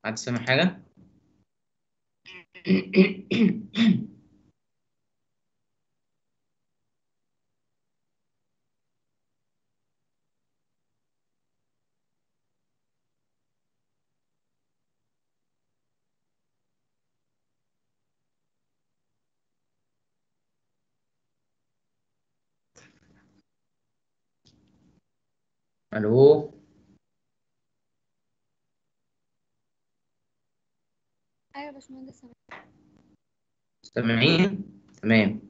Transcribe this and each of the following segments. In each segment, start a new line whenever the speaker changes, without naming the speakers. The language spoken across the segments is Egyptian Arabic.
حد سامع حاجة؟ ألو
ايوه يا باشمهندس سامع.
سامعين؟ تمام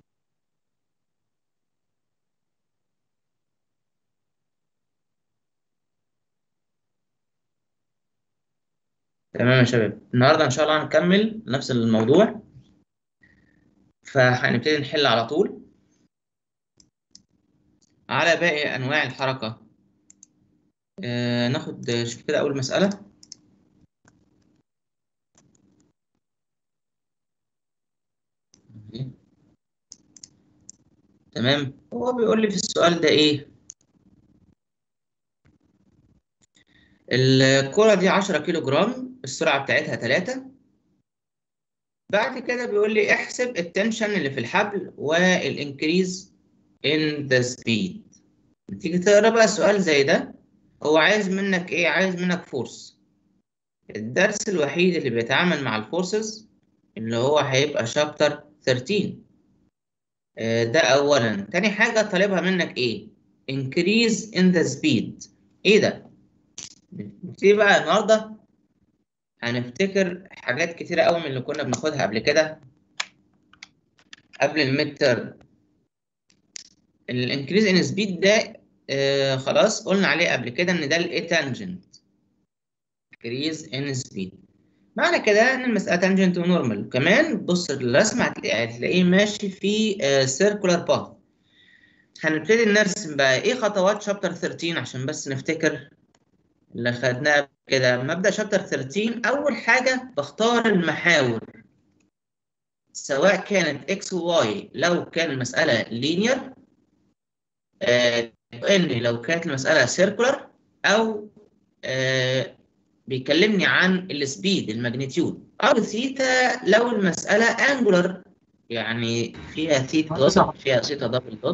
تمام يا شباب النهارده إن شاء الله هنكمل نفس الموضوع فهنبتدي نحل على طول على باقي أنواع الحركة آه ناخد شوف كده أول مسألة تمام هو بيقول لي في السؤال ده ايه الكرة دي 10 كيلو جرام السرعة بتاعتها 3 بعد كده بيقول لي احسب التنشن اللي في الحبل والانكريز in the speed تيجي تقرا بقى سؤال زي ده هو عايز منك ايه عايز منك فورس الدرس الوحيد اللي بيتعامل مع الفورسز اللي هو هيبقى شابتر 13 آه، ده اولا تاني حاجه طالبها منك ايه increase in the speed ايه ده نبتدي بقى النهارده هنفتكر حاجات كتيره قوي من اللي كنا بناخدها قبل كده قبل الميد تيرم الانكريز ان سبيد ده آه خلاص قلنا عليه قبل كده ان ده الاي تانجنت increase ان سبيد معنى كده ان المساله تانجنت ونورمال كمان بص الرسمه هتلاقيه هتلاقيه ماشي في سيركولار باث هنبتدي نرسم بقى ايه خطوات شابتر 13 عشان بس نفتكر اللي خدناه قبل كده مبدا شابتر 13 اول حاجه بختار المحاور سواء كانت اكس وواي لو كان المساله لينير آه ان لو كانت المساله سيركولار او آه بيكلمني عن السبيد الماجنتيود او ثيتا لو المساله انجولار يعني فيها ثيتا دوت فيها ثيتا دبل دوت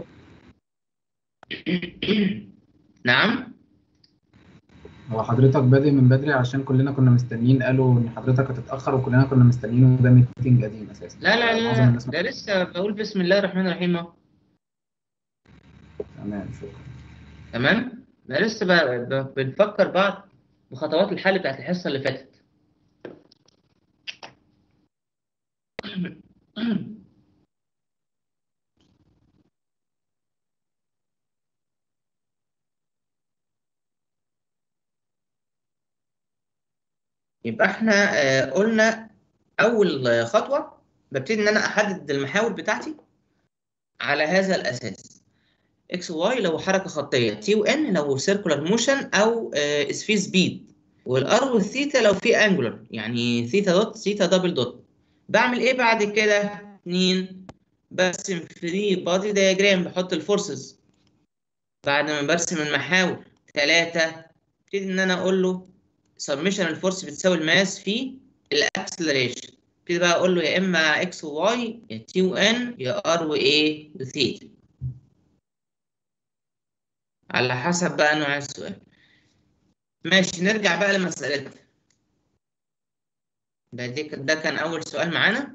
نعم
هو حضرتك بادئ من بدري عشان كلنا كنا مستنيين قالوا ان حضرتك هتتاخر وكلنا كنا مستنيين وده ميتنج قديم اساسا
لا لا
معظم
لا
الناس
ده لسه بقول بسم الله الرحمن الرحيم اهو
تمام شكرا
تمام ده لسه بقى ب- بنفكر بعض بخطوات الحل بتاعت الحصه اللي فاتت يبقى احنا آه، قلنا اول آه، خطوه ببتدي ان انا احدد المحاور بتاعتي على هذا الاساس اكس واي لو حركه خطيه تي وان لو سيركولار موشن او آه، في سبيد والار والثيتا لو في انجولار يعني ثيتا دوت ثيتا دبل دوت بعمل ايه بعد كده اتنين برسم فري بادي دايجرام بحط الفورسز بعد ما برسم المحاور ثلاثة ابتدي ان انا اقول له سميشن الفورس بتساوي الماس في الاكسلريشن ابتدي بقى اقول له يا اما اكس وواي يا تي وان يا ار وايه وثيتا على حسب بقى نوع السؤال ماشي نرجع بقى لمسألتنا ده دي ده كان أول سؤال معانا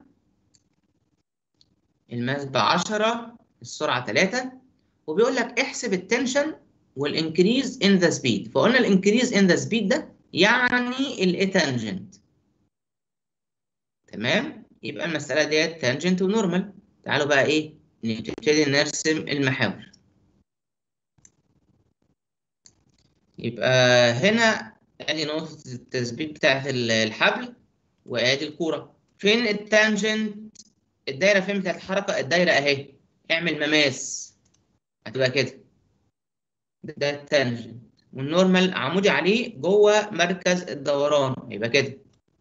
الماس ب 10 السرعة 3 وبيقول لك احسب التنشن والانكريز ان ذا سبيد فقلنا الانكريز ان ذا سبيد ده يعني الاتانجنت تمام يبقى المسألة ديت تانجنت ونورمال تعالوا بقى ايه نبتدي نرسم المحاور يبقى هنا ادي نقطة التثبيت بتاعت ال- الحبل وادي الكورة فين التانجنت الدايرة فين بتاعت الحركة الدايرة اهي اعمل مماس هتبقى كده ده التانجنت والنورمال عمودي عليه جوه مركز الدوران يبقى كده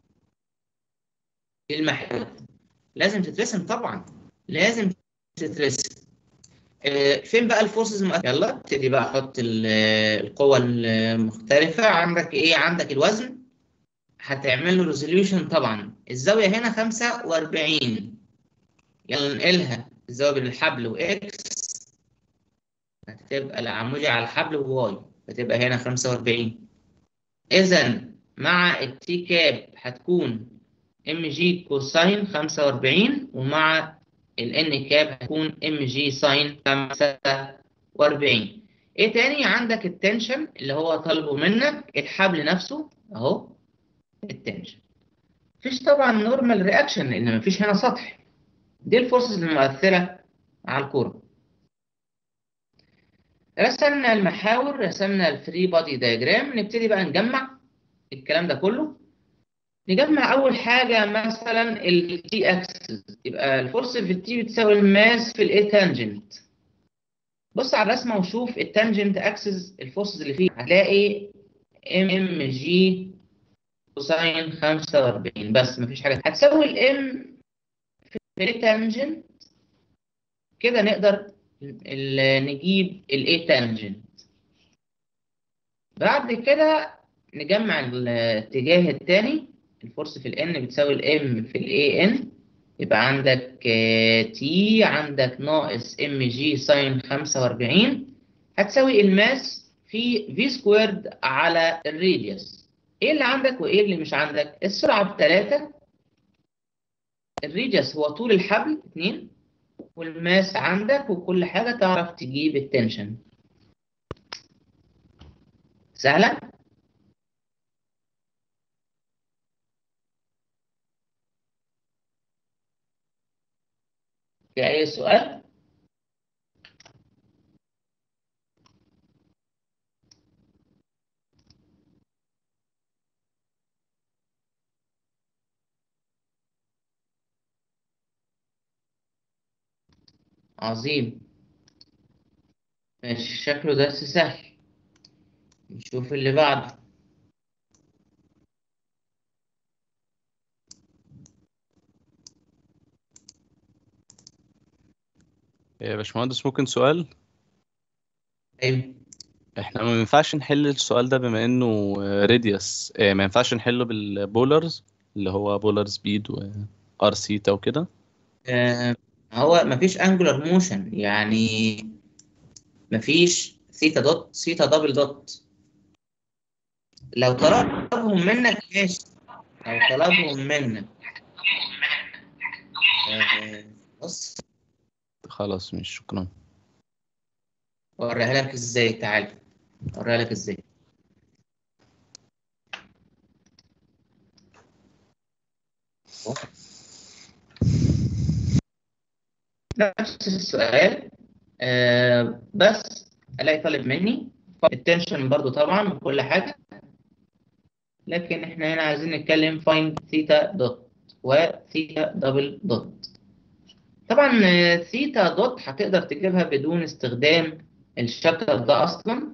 المحور لازم تترسم طبعا لازم تترسم آه، فين بقى الفورسز المؤثرة؟ يلا ابتدي بقى احط ال- القوة المختلفة عندك ايه عندك الوزن هتعمل له ريزوليوشن طبعا الزاويه هنا 45 يلا ننقلها الزاويه بين الحبل واكس هتبقى العمودي على الحبل وواي فتبقى هنا 45 اذا مع التي كاب هتكون ام جي كوساين 45 ومع الان كاب هتكون ام جي ساين 45 ايه تاني عندك التنشن اللي هو طالبه منك الحبل نفسه اهو التنشن مفيش طبعا نورمال رياكشن لان مفيش هنا سطح دي الفورسز المؤثره على الكوره رسمنا المحاور رسمنا الفري بادي دايجرام نبتدي بقى نجمع الكلام ده كله نجمع اول حاجه مثلا التي اكسس يبقى الفورس في التي بتساوي الماس في الاي تانجنت بص على الرسمه وشوف التانجنت اكسس الفورسز اللي فيه هتلاقي ام ام جي كوساين 45 بس مفيش حاجه هتساوي الام في التانجنت كده نقدر نجيب الاي تانجنت بعد كده نجمع الاتجاه الثاني الفورس في الان بتساوي الام في الاي ان يبقى عندك تي عندك ناقص ام جي ساين 45 هتساوي الماس في في سكويرد على الراديوس ايه اللي عندك وايه اللي مش عندك السرعه بثلاثة الراديوس هو طول الحبل 2 والماس عندك وكل حاجه تعرف تجيب التنشن سهله في أي سؤال؟ عظيم ماشي شكله درس سهل نشوف اللي بعده
يا باشمهندس ممكن سؤال
ايوه
احنا ما ينفعش نحل السؤال ده بما انه راديوس ما ينفعش نحله بالبولرز اللي هو بولر سبيد وار سيتا وكده
آه هو مفيش انجولار موشن يعني مفيش ثيتا دوت ثيتا دبل دوت لو طلبهم منك ماشي لو طلبهم منك آه بص
خلاص مش شكرا
اوريها لك ازاي تعال اوريها لك ازاي نفس السؤال آه بس الاقي طالب مني التنشن برضو طبعا وكل حاجه لكن احنا هنا عايزين نتكلم فايند ثيتا دوت وثيتا دبل دوت طبعا ثيتا دوت هتقدر تجيبها بدون استخدام الشابتر ده اصلا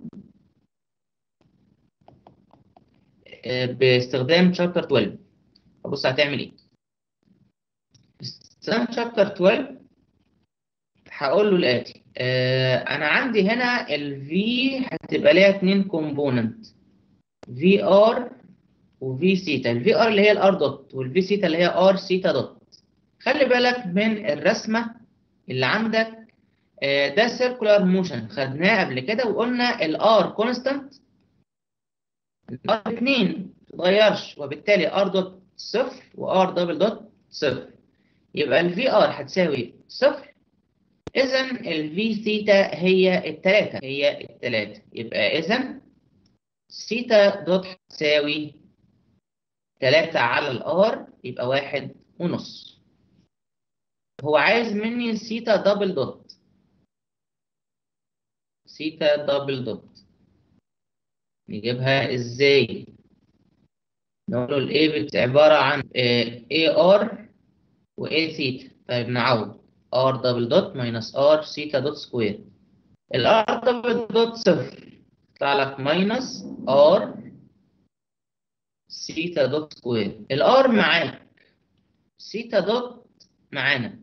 باستخدام شابتر 12 فبص هتعمل ايه باستخدام شابتر 12 هقول له الاتي آه انا عندي هنا ال V هتبقى ليها اتنين كومبوننت في ار وفي سيتا الفي ار اللي هي الار دوت والفي سيتا اللي هي ار سيتا دوت خلي بالك من الرسمه اللي عندك آه ده سيركولار موشن خدناه قبل كده وقلنا الار كونستانت الار 2 ما تتغيرش وبالتالي ار دوت صفر وار دبل دوت صفر يبقى الفي ار هتساوي صفر إذا الفي ثيتا هي التلاتة هي التلاتة يبقى إذا ثيتا دوت هتساوي تلاتة على الآر يبقى واحد ونص هو عايز مني ثيتا دبل دوت ثيتا دبل دوت نجيبها إزاي؟ نقول له الإيه عبارة عن اي ار و A ثيتا طيب نعوض r دبل دوت ماينس r سيتا دوت سكوير ال r دبل دوت صفر يطلع لك ماينس r سيتا دوت سكوير ال r معاك سيتا دوت معانا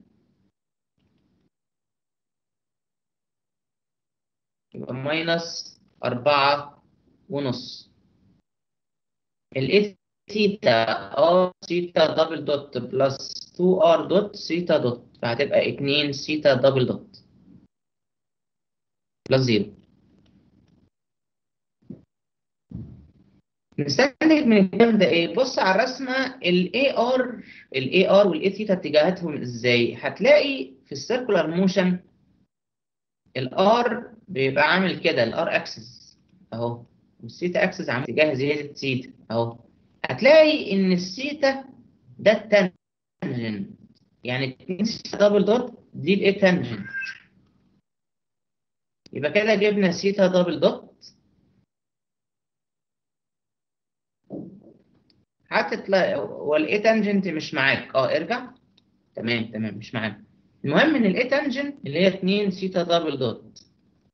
يبقى ماينس أربعة ونص ال ثيتا ار ثيتا دبل دوت بلس 2 ار دوت ثيتا دوت فهتبقى 2 ثيتا دبل دوت بلس زيرو نستنتج من الكلام ده ايه؟ بص على الرسمه الاي ار الاي ار والاي ثيتا اتجاهاتهم ازاي؟ هتلاقي في السيركولار موشن الار بيبقى عامل كده الار اكسس اهو والثيتا اكسس عامل اتجاه زياده الثيتا اهو هتلاقي ان الثيتا ده التانجنت يعني 2 ثيتا دبل دوت دي الايه تانجنت يبقى كده جبنا ثيتا دبل دوت هتطلع والاي تانجنت مش معاك اه ارجع تمام تمام مش معاك المهم ان الاي تانجنت اللي هي 2 ثيتا دبل دوت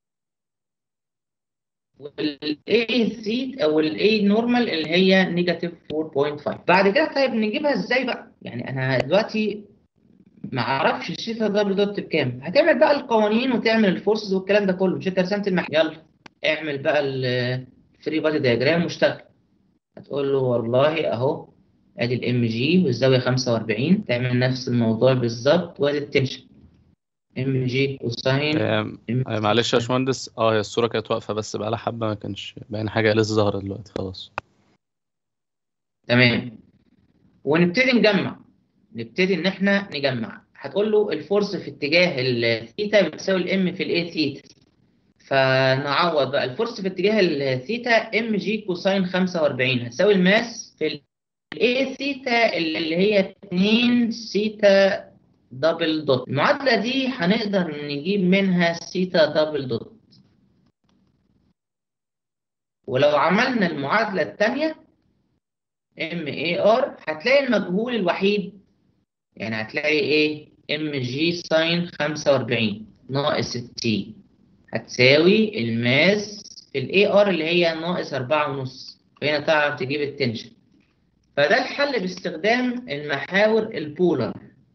والاي ثيتا او الاي نورمال اللي هي نيجاتيف 4.5 بعد كده طيب نجيبها ازاي بقى يعني انا دلوقتي ما اعرفش الثيتا دبل دوت بكام هتعمل بقى القوانين وتعمل الفورسز والكلام ده كله مش انت رسمت المح يلا اعمل بقى الفري بادي دياجرام واشتغل هتقول له والله اهو ادي الام جي والزاويه 45 تعمل نفس الموضوع بالظبط وادي التنشن ام جي كوساين
آم، آه، معلش يا باشمهندس اه هي الصورة كانت واقفة بس بقالها حبة ما كانش باين حاجة لسه ظاهرة دلوقتي خلاص
تمام ونبتدي نجمع نبتدي ان احنا نجمع هتقول له الفورس في اتجاه الثيتا بتساوي الام في الاي ثيتا فنعوض بقى الفورس في اتجاه الثيتا ام جي كوساين 45 هتساوي الماس في الاي ثيتا اللي هي 2 ثيتا دبل دوت المعادلة دي هنقدر نجيب منها ثيتا دبل دوت ولو عملنا المعادلة الثانية ام اي ار هتلاقي المجهول الوحيد يعني هتلاقي ايه ام جي ساين 45 ناقص التي هتساوي الماس في الاي ار اللي هي ناقص أربعة ونص فهنا تعرف تجيب التنشن فده الحل باستخدام المحاور البولر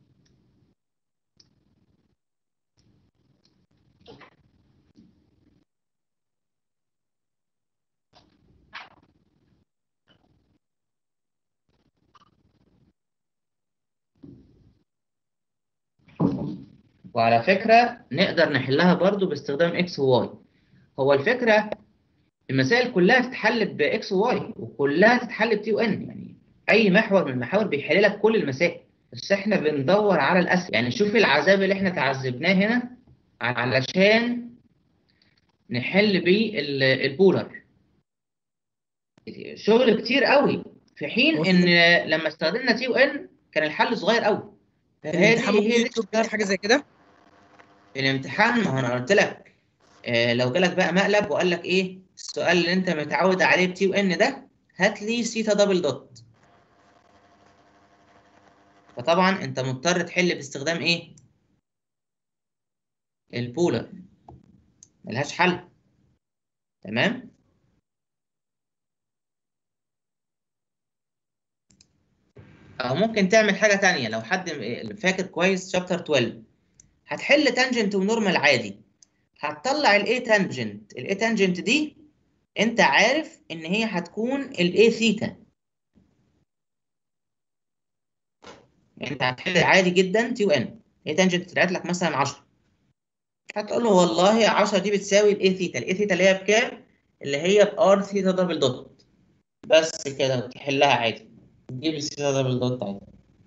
وعلى فكرة نقدر نحلها برضو باستخدام اكس وواي هو الفكرة المسائل كلها تتحل باكس وواي وكلها تتحل بتي وان يعني اي محور من المحاور بيحل لك كل المسائل بس احنا بندور على الاسهل يعني شوف العذاب اللي احنا تعذبناه هنا علشان نحل بيه ال- البولر شغل كتير قوي في حين ان لما استخدمنا تي وان كان الحل صغير قوي فهي
الامتحان
دي
ممكن
هي دي
يكتب كده حاجه زي كده
الامتحان ما هو انا قلت لك آه لو جالك بقى مقلب وقال لك ايه السؤال اللي انت متعود عليه بتي وان ده هات لي سيتا دبل دوت فطبعا انت مضطر تحل باستخدام ايه البولر ملهاش حل تمام او ممكن تعمل حاجه تانية لو حد فاكر كويس شابتر 12 هتحل تانجنت ونورمال عادي هتطلع الاي تانجنت الاي تانجنت دي انت عارف ان هي هتكون الاي ثيتا انت هتحل عادي جدا تي ان اي تانجنت طلعت لك مثلا 10 هتقول له والله 10 دي بتساوي الاي ثيتا الاي ثيتا اللي هي بكام اللي هي بار ثيتا دبل دوت بس كده تحلها عادي تجيب الثيتا دبل دوت عادي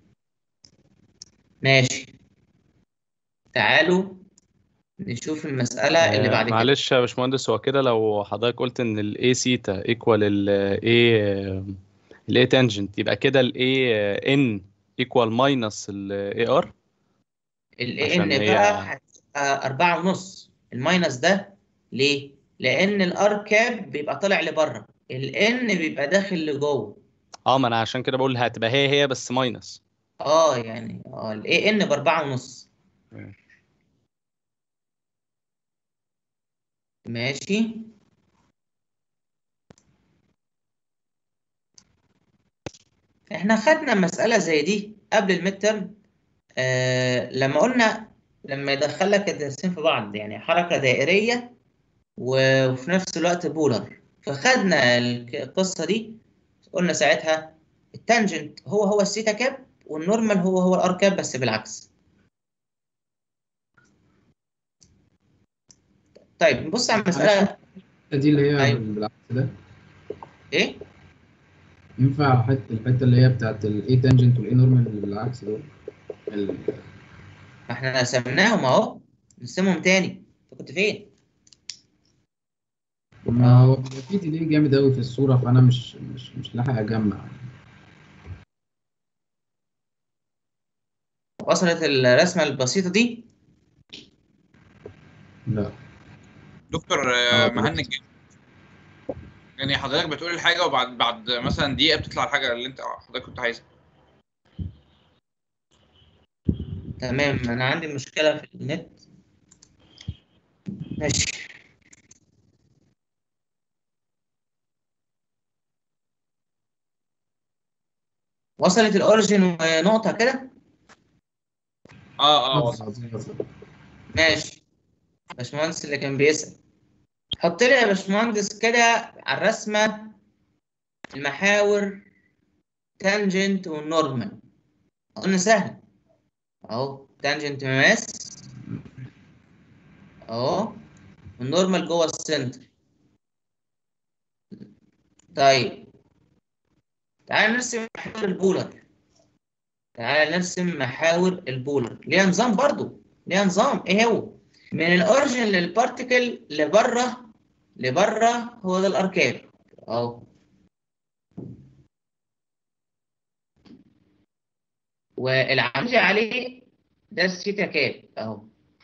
ماشي تعالوا نشوف المسألة اللي
آه،
بعد كده
معلش يا باشمهندس هو كده لو حضرتك قلت ان الاي سيتا ايكوال الاي الاي تانجنت يبقى كده الاي ان ايكوال ماينس الاي ار
ال
عشان
ان
هي-
بقى هتبقى أربعة ونص الماينس ده ليه؟ لأن الار كاب بيبقى طالع لبره ال ان بيبقى داخل لجوه
اه ما انا عشان كده بقول هتبقى هي هي بس ماينس
اه يعني اه ال ان بأربعة ونص
ماشي.
ماشي احنا خدنا مسألة زي دي قبل الميد ترم آه لما قلنا لما يدخلك الدرسين في بعض يعني حركة دائرية و- وفي نفس الوقت بولر فخدنا الك- القصة دي قلنا ساعتها التانجنت هو هو الثيتا كاب والنورمال هو هو الار كاب بس بالعكس طيب نبص على المساله
دي اللي هي
أيوة.
بالعكس ده
ايه
ينفع حته الحته اللي هي بتاعت الاي تانجنت والاي نورمال اللي بالعكس دول ال-
ما احنا رسمناهم اهو نرسمهم تاني انت كنت فين
ما هو في ديلي جامد قوي في الصوره فانا مش مش مش لاحق اجمع
وصلت الرسمه البسيطه دي
لا
دكتور
آه،
آه، مهنج يعني حضرتك بتقول الحاجه وبعد بعد مثلا دقيقه بتطلع الحاجه اللي انت حضرتك كنت عايزها
تمام انا عندي مشكله في النت ماشي وصلت الاوريجين ونقطه كده
اه اه
وصل،
وصل.
وصل.
ماشي باشمهندس اللي كان بيسأل حط لي يا باشمهندس كده على الرسمة المحاور تانجنت والنورمال قلنا سهل اهو تانجنت مماس اهو والنورمال جوه السنتر طيب تعال نرسم محاور البولر تعال نرسم محاور البولر ليها نظام برضو ليها نظام ايه هو من الاوريجن للبارتيكل لبره لبره هو ده الاركاب اهو والعمودي عليه ده الثيتا كاب اهو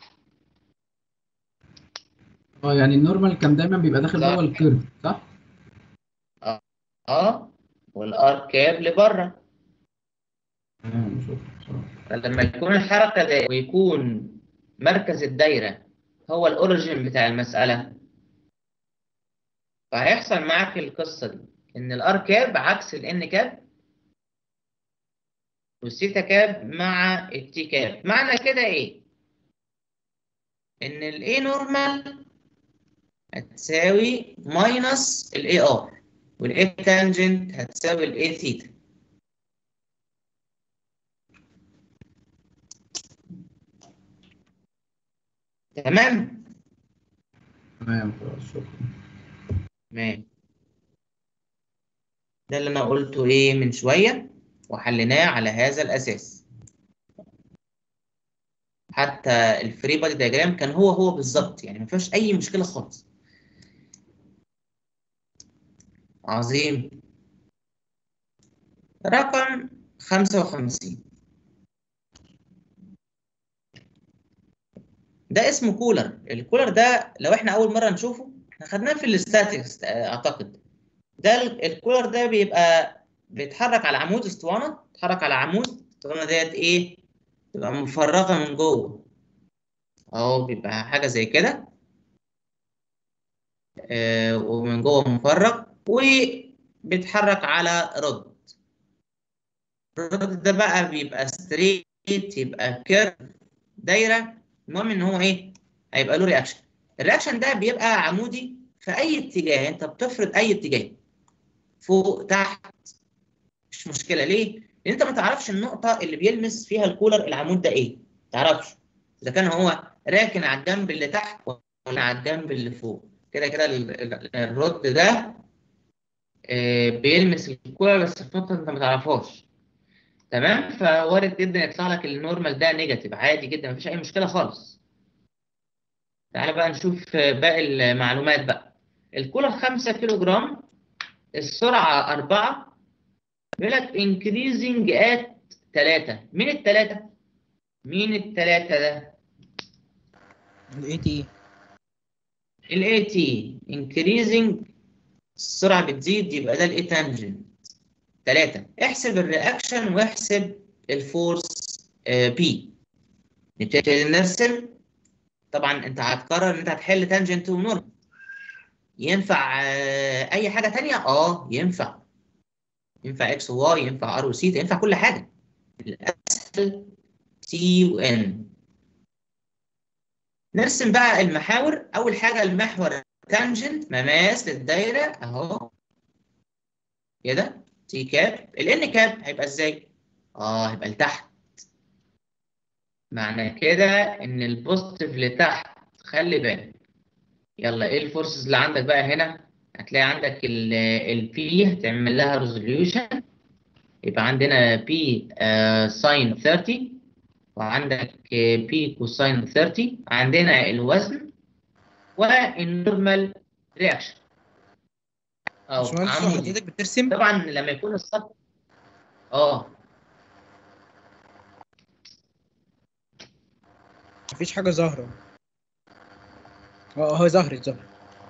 اه يعني النورمال كان دايما بيبقى داخل
لا.
جوه الكيرف صح؟
اه والاركاب لبره
تمام شكرا بصراحة.
فلما يكون الحركه ده ويكون مركز الدايره هو الاوريجن بتاع المساله فهيحصل معاك القصه دي ان الار كاب عكس الان كاب والثيتا كاب مع التي كاب معنى كده ايه ان الاي نورمال هتساوي ماينس الاي ار والاي تانجنت هتساوي الاي ثيتا تمام
تمام خلاص شكرا
تمام ده اللي انا قلته ايه من شويه وحليناه على هذا الاساس حتى الفري بادي دياجرام كان هو هو بالظبط يعني ما فيهاش اي مشكله خالص عظيم رقم 55 ده اسمه كولر الكولر ده لو احنا اول مره نشوفه احنا خدناه في الاستاتيكس اعتقد ده ال- الكولر ده بيبقى بيتحرك على عمود اسطوانه بيتحرك على عمود الاسطوانه ديت ايه تبقى مفرغه من جوه اهو بيبقى حاجه زي كده آه ومن جوه مفرغ وبيتحرك على رد الرد ده بقى بيبقى ستريت يبقى كيرف دايره المهم ان هو ايه هيبقى له رياكشن الرياكشن ده بيبقى عمودي في اي اتجاه انت بتفرض اي اتجاه فوق تحت مش مشكله ليه لان انت ما تعرفش النقطه اللي بيلمس فيها الكولر العمود ده ايه ما تعرفش اذا كان هو راكن على الجنب اللي تحت ولا على الجنب اللي فوق كده كده ال- ال- الرد ده آه، بيلمس الكولر بس في نقطه انت ما تعرفهاش تمام فوارد جدا يطلع لك النورمال ده نيجاتيف عادي جدا مفيش اي مشكله خالص تعالى بقى نشوف باقي المعلومات بقى الكولر 5 كيلو جرام السرعه 4 بيقول لك increasing at 3 مين الثلاثه مين الثلاثه ده
الاي تي
الاي تي increasing السرعه بتزيد يبقى ده الاي تانجنت 3 احسب الرياكشن واحسب الفورس بي نبتدي نرسم طبعا انت هتقرر ان انت هتحل تانجنت ونورمال ينفع آه، اي حاجه تانية اه ينفع ينفع اكس وواي ينفع ار وسيتا ينفع كل حاجه الاسهل تي وان نرسم بقى المحاور اول حاجه المحور تانجنت مماس للدايره اهو كده تي كاب الان كاب هيبقى ازاي؟ اه هيبقى لتحت معنى كده ان البوزيتيف لتحت خلي بالك يلا ايه الفورسز اللي عندك بقى هنا هتلاقي عندك البي هتعمل لها ريزوليوشن يبقى عندنا بي ساين 30 وعندك بي كوساين 30 عندنا الوزن والنورمال رياكشن او
باشمهندس هو
عمودي
حضرتك بترسم
طبعا لما يكون السطح اه
مفيش حاجة ظاهرة اه هو ظهرت ظهرت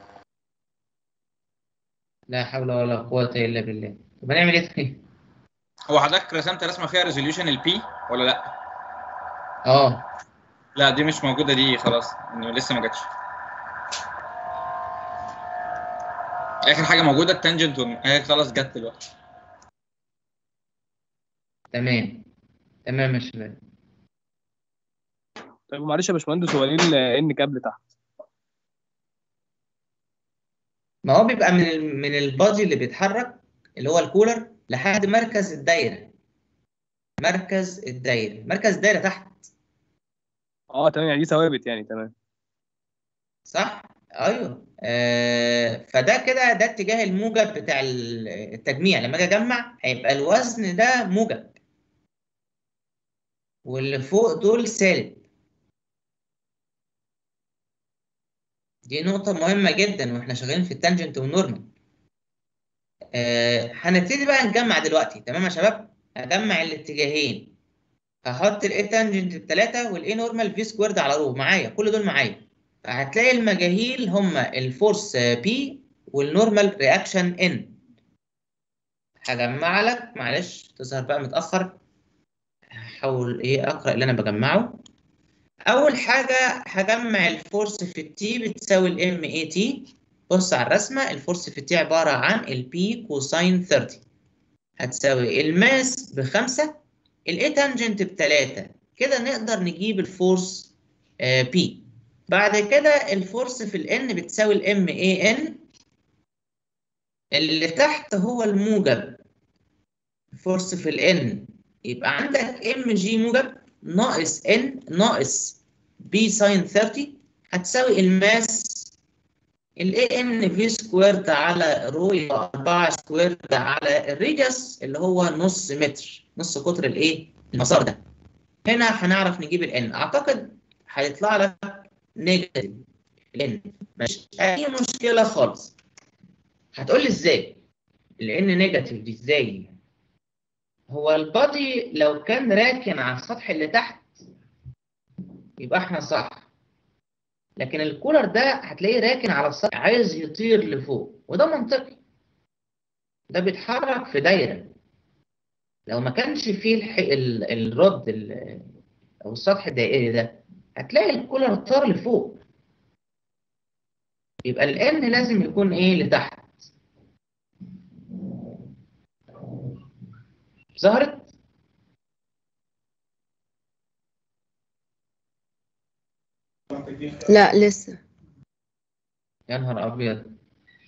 لا حول ولا قوة إلا بالله طب هنعمل إيه طيب؟
هو حضرتك رسمت رسمه فيها ريزوليوشن البي ولا لا؟
آه
لا دي مش موجوده دي خلاص إنه لسه ما جاتش اخر حاجه موجوده التانجنت هي خلاص جت دلوقتي
تمام تمام يا شباب
طيب معلش يا باشمهندس هو ليه الان كابل تحت؟
ما هو بيبقى من ال- من البادي اللي بيتحرك اللي هو الكولر لحد مركز الدايرة مركز الدايرة مركز الدايرة تحت
اه تمام يعني دي ثوابت يعني تمام
صح؟ ايوه آه فده كده ده اتجاه الموجب بتاع ال- التجميع لما اجي اجمع هيبقى الوزن ده موجب واللي فوق دول سالب دي نقطة مهمة جدا واحنا شغالين في التانجنت والنورمال آه هنبتدي بقى نجمع دلوقتي تمام يا شباب؟ هجمع الاتجاهين هحط الاي تانجنت بتلاتة والاي نورمال في سكويرد على رو معايا كل دول معايا هتلاقي المجاهيل هما الفورس بي والنورمال رياكشن ان هجمع لك معلش تظهر بقى متأخر هحاول ايه اقرأ اللي انا بجمعه اول حاجة هجمع الفورس في التي بتساوي الام اي تي بص على الرسمة الفورس في التي عبارة عن البي كوساين 30 هتساوي الماس بخمسة الاي تانجنت بتلاتة كده نقدر نجيب الفورس بي بعد كده الفورس في الان بتساوي الام اي ان اللي تحت هو الموجب الفورس في الان يبقى عندك ام جي موجب ناقص ان ناقص بي ساين 30 هتساوي الماس الاي ان في سكويرد على رو يبقى 4 سكويرد على الريديوس اللي هو نص متر نص قطر الايه المسار ده هنا هنعرف نجيب الان اعتقد هيطلع لك نيجاتيف لان مش اي مشكله خالص هتقول لي ازاي لان نيجاتيف دي ازاي هو البادي لو كان راكن على السطح اللي تحت يبقى احنا صح لكن الكولر ده هتلاقيه راكن على السطح عايز يطير لفوق وده منطقي ده بيتحرك في دايره لو ما كانش فيه الح... ال... الرد ال... او السطح الدائري ده هتلاقي الكولر طار لفوق يبقى الان لازم يكون ايه لتحت ظهرت
لا لسه
يا نهار ابيض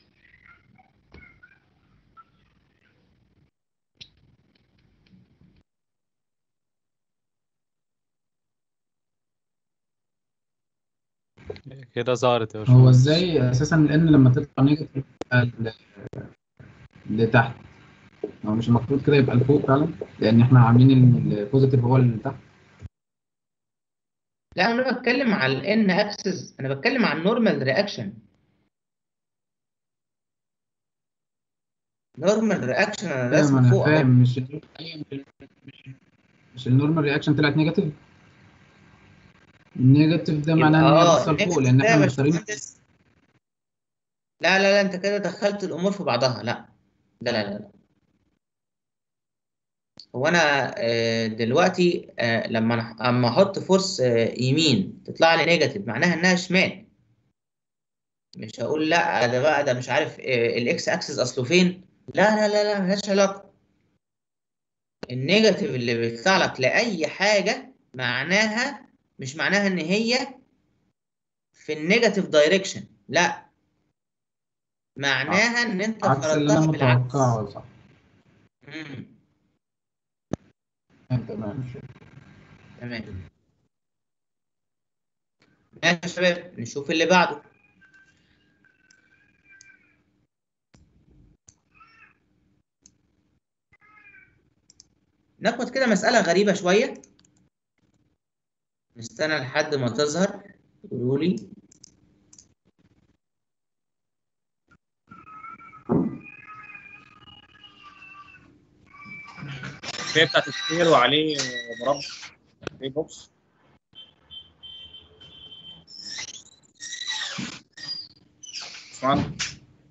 كده ظهرت يا
هو
باشمهندس
ازاي اساسا الان لما تطلع نيجاتيف تبقى ال- لتحت هو مش المفروض كده يبقى لفوق فعلا لان احنا عاملين ان البوزيتيف هو اللي تحت
لا انا بتكلم على الان اكسس انا بتكلم عن نورمال رياكشن نورمال رياكشن انا
فاهم
راسم
انا
فوق أهو.
فاهم مش مش مش النورمال رياكشن طلعت نيجاتيف النيجاتيف ده معناه ان هي
اه
باصه لفوق
النيجاتيف
لان
ده يا
احنا مختارين
باشمهندس لا لا لا انت كده دخلت الامور في بعضها لا لا لا لا هو انا آه، دلوقتي آه، لما أنا- اما احط فورس آه، يمين تطلع لي نيجاتيف معناها انها شمال مش هقول لا ده بقى ده مش عارف آه، الاكس اكسس اصله فين لا لا لا لا ملهاش علاقه النيجاتيف اللي بيطلع لك لاي حاجه معناها مش معناها ان هي في النيجاتيف دايركشن لا معناها ان انت
عكس اللي انا
فرضتها بالعكس
متوقعه صح
مم.
تمام
تمام ماشي يا شباب نشوف اللي بعده ناخد كده مسألة غريبة شوية نستنى لحد ما تظهر قولوا لي
هي بتاعت السير وعليه مربع عليه بوكس باشمهندس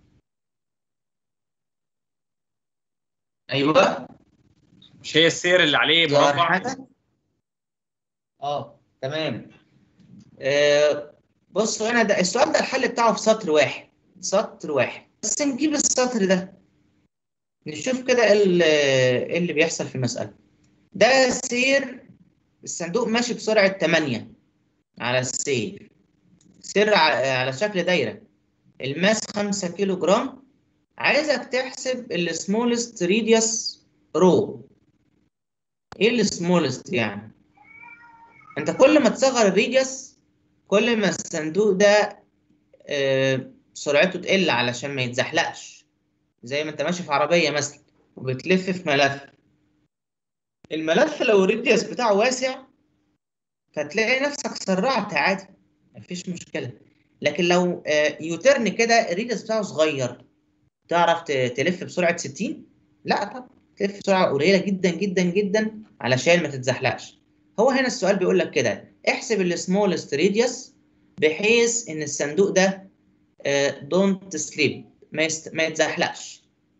أيوه
مش هي السير اللي عليه
ظهر
مربع
حاجة اه تمام آه بصوا هنا ده السؤال ده الحل بتاعه في سطر واحد سطر واحد بس نجيب السطر ده نشوف كده ايه ال- إيه اللي بيحصل في المسألة ده سير الصندوق ماشي بسرعة 8 على السير سير ع- على شكل دايرة الماس 5 كيلو جرام عايزك تحسب السمولست ريديوس رو ايه السمولست يعني انت كل ما تصغر الريديوس كل ما الصندوق ده آه، سرعته تقل علشان ما يتزحلقش زي ما انت ماشي في عربية مثلا وبتلف في ملف الملف لو الريديوس بتاعه واسع فتلاقي نفسك سرعت عادي مفيش مشكلة لكن لو آه، يوترن كده الريديوس بتاعه صغير تعرف ت- تلف بسرعة 60 لا طبعا تلف بسرعة قليلة جدا جدا جدا علشان ما تتزحلقش هو هنا السؤال بيقول لك كده احسب السمولست ريديوس بحيث ان الصندوق ده دونت سليب ما يست... ما يتزحلقش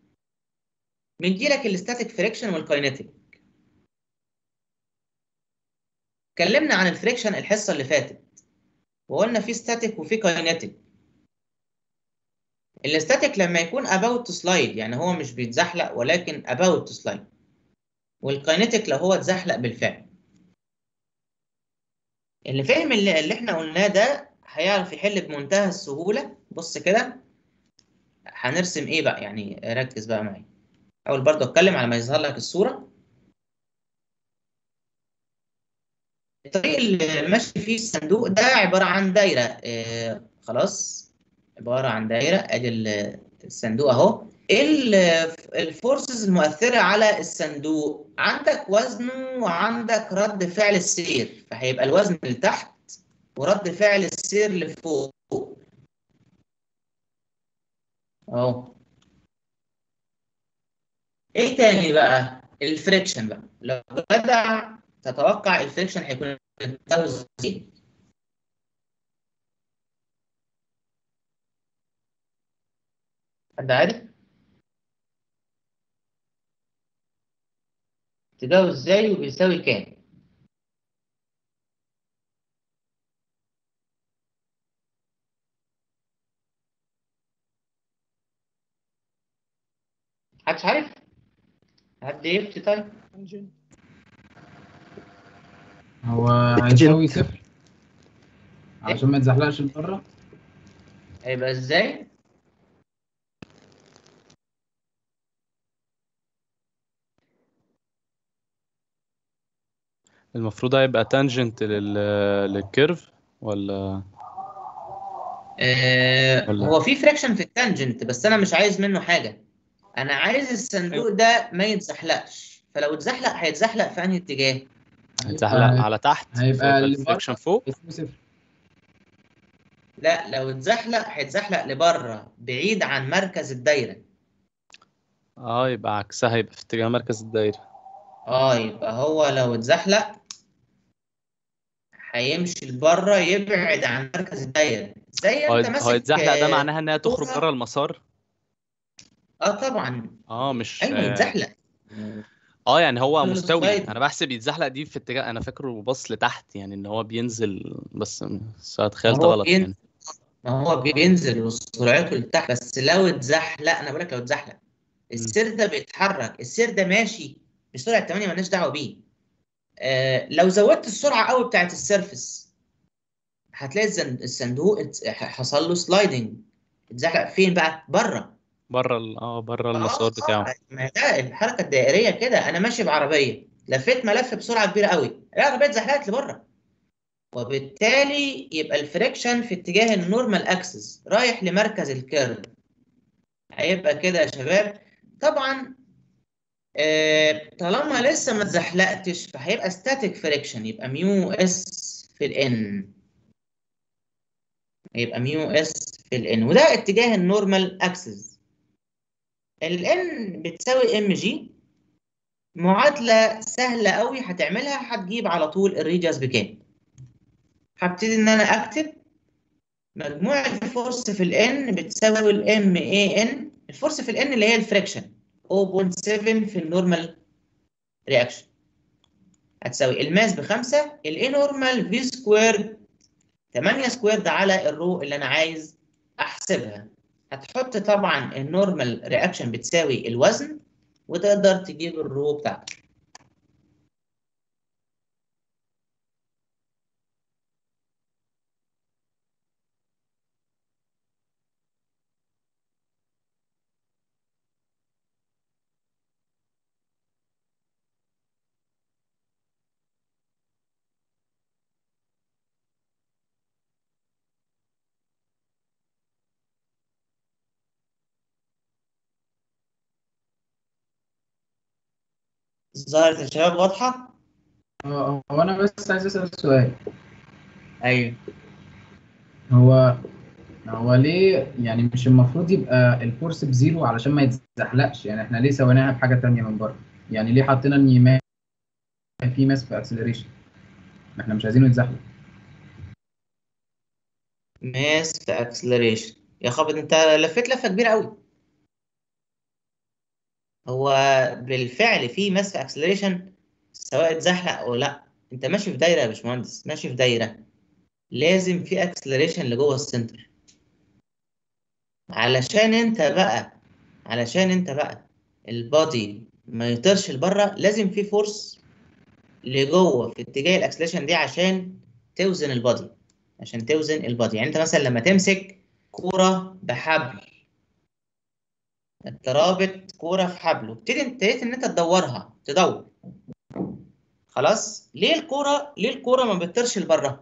مديلك الاستاتيك فريكشن والكاينيتيك اتكلمنا عن الفريكشن الحصه اللي فاتت وقلنا في ستاتيك وفي كاينيتيك الاستاتيك لما يكون about to slide يعني هو مش بيتزحلق ولكن about to slide والكاينيتيك لو هو اتزحلق بالفعل اللي فاهم اللي, اللي احنا قلناه ده هيعرف يحل بمنتهى السهولة بص كده هنرسم ايه بقى يعني ركز بقى معايا اول برضه اتكلم على ما يظهر لك الصورة الطريق اللي ماشي فيه الصندوق ده عبارة عن دايرة آه خلاص عبارة عن دايرة ادي ال- الصندوق اهو ايه ال- الفورسز المؤثرة على الصندوق عندك وزنه وعندك رد فعل السير فهيبقى الوزن لتحت ورد فعل السير لفوق اهو ايه تاني بقى الفريكشن بقى لو بدأ تتوقع الفريكشن هيكون ازاي حد عارف تجاوز ازاي وبيساوي كام محدش عارف حد يفتي طيب
هو هيساوي صفر عشان ما يتزحلقش لبره
هيبقى ازاي
المفروض هيبقى تانجنت لل للكيرف ولا
آه
ولا-
هو في فريكشن في التانجنت بس انا مش عايز منه حاجه انا عايز الصندوق ده ما يتزحلقش فلو اتزحلق هيتزحلق في انهي اتجاه
هيتزحلق
هيبقى-
على تحت
هيبقى
فيبقى
اللي
الفريكشن
بره.
فوق
يساوي صفر
لا لو اتزحلق هيتزحلق لبره بعيد عن مركز الدايره
اه يبقى عكسها يبقى في اتجاه مركز الدايرة
اه يبقى هو لو اتزحلق هيمشي لبره يبعد عن مركز الدايره زي
هو
انت
هو
ماسك
يتزحلق ده
آه،
معناها انها تخرج
كورة.
بره المسار
اه طبعا
اه مش
ايوه
آه،
يتزحلق
اه يعني هو
كل
مستوي
سلايد.
انا بحسب يتزحلق دي في اتجاه انا فاكره باص لتحت يعني ان هو بينزل بس بس أنا تخيلت
هو
غلط
بين-
يعني
ما هو بينزل وسرعته لتحت بس لو اتزحلق انا بقول لك لو اتزحلق السير ده بيتحرك السير ده ماشي بسرعه 8 مالناش دعوه بيه آه لو زودت السرعه قوي بتاعت السيرفس هتلاقي الزن- الصندوق ات- حصل له سلايدنج اتزحلق فين بقى بره
بره ال- اه بره
آه،
المسار
آه،
بتاعه
ما ده الحركه الدائريه كده انا ماشي بعربيه لفيت ملف بسرعه كبيره قوي العربيه اتزحلقت لبره وبالتالي يبقى الفريكشن في اتجاه النورمال اكسس رايح لمركز الكيرف هيبقى كده يا شباب طبعا آه، طالما لسه ما اتزحلقتش فهيبقى ستاتيك فريكشن يبقى ميو اس في الان يبقى ميو اس في الان وده اتجاه النورمال اكسس الان بتساوي ام جي معادله سهله قوي هتعملها هتجيب على طول الريديوس بكام هبتدي ان انا اكتب مجموع الفورس في الان بتساوي الام اي ان الفورس في الان اللي هي الفريكشن 0.7 في النورمال رياكشن هتساوي الماس بخمسة الاي نورمال في سكوير 8 سكوير ده على الرو اللي انا عايز احسبها هتحط طبعا النورمال رياكشن بتساوي الوزن وتقدر تجيب الرو بتاعتك ظهرت يا شباب واضحة؟
اه هو انا بس عايز اسال سؤال
ايوه
هو هو ليه يعني مش المفروض يبقى الفورس بزيرو علشان ما يتزحلقش يعني احنا ليه سويناها بحاجه تانية من بره يعني ليه حطينا ان ما في ماس في اكسلريشن ما احنا مش عايزينه يتزحلق
ماس في اكسلريشن يا خبر انت لفيت لفة كبيرة قوي هو بالفعل في ماس في اكسلريشن سواء اتزحلق او لا انت ماشي في دايرة يا باشمهندس ماشي في دايرة لازم في اكسلريشن لجوه السنتر علشان انت بقى علشان انت بقى البادي ما يطيرش لبره لازم في فورس لجوه في اتجاه الاكسلريشن دي عشان توزن البادي عشان توزن البادي يعني انت مثلا لما تمسك كوره بحبل انت رابط كوره في حبل وابتدي ابتديت ان انت تدورها تدور خلاص ليه الكوره ليه الكوره ما بتطيرش لبره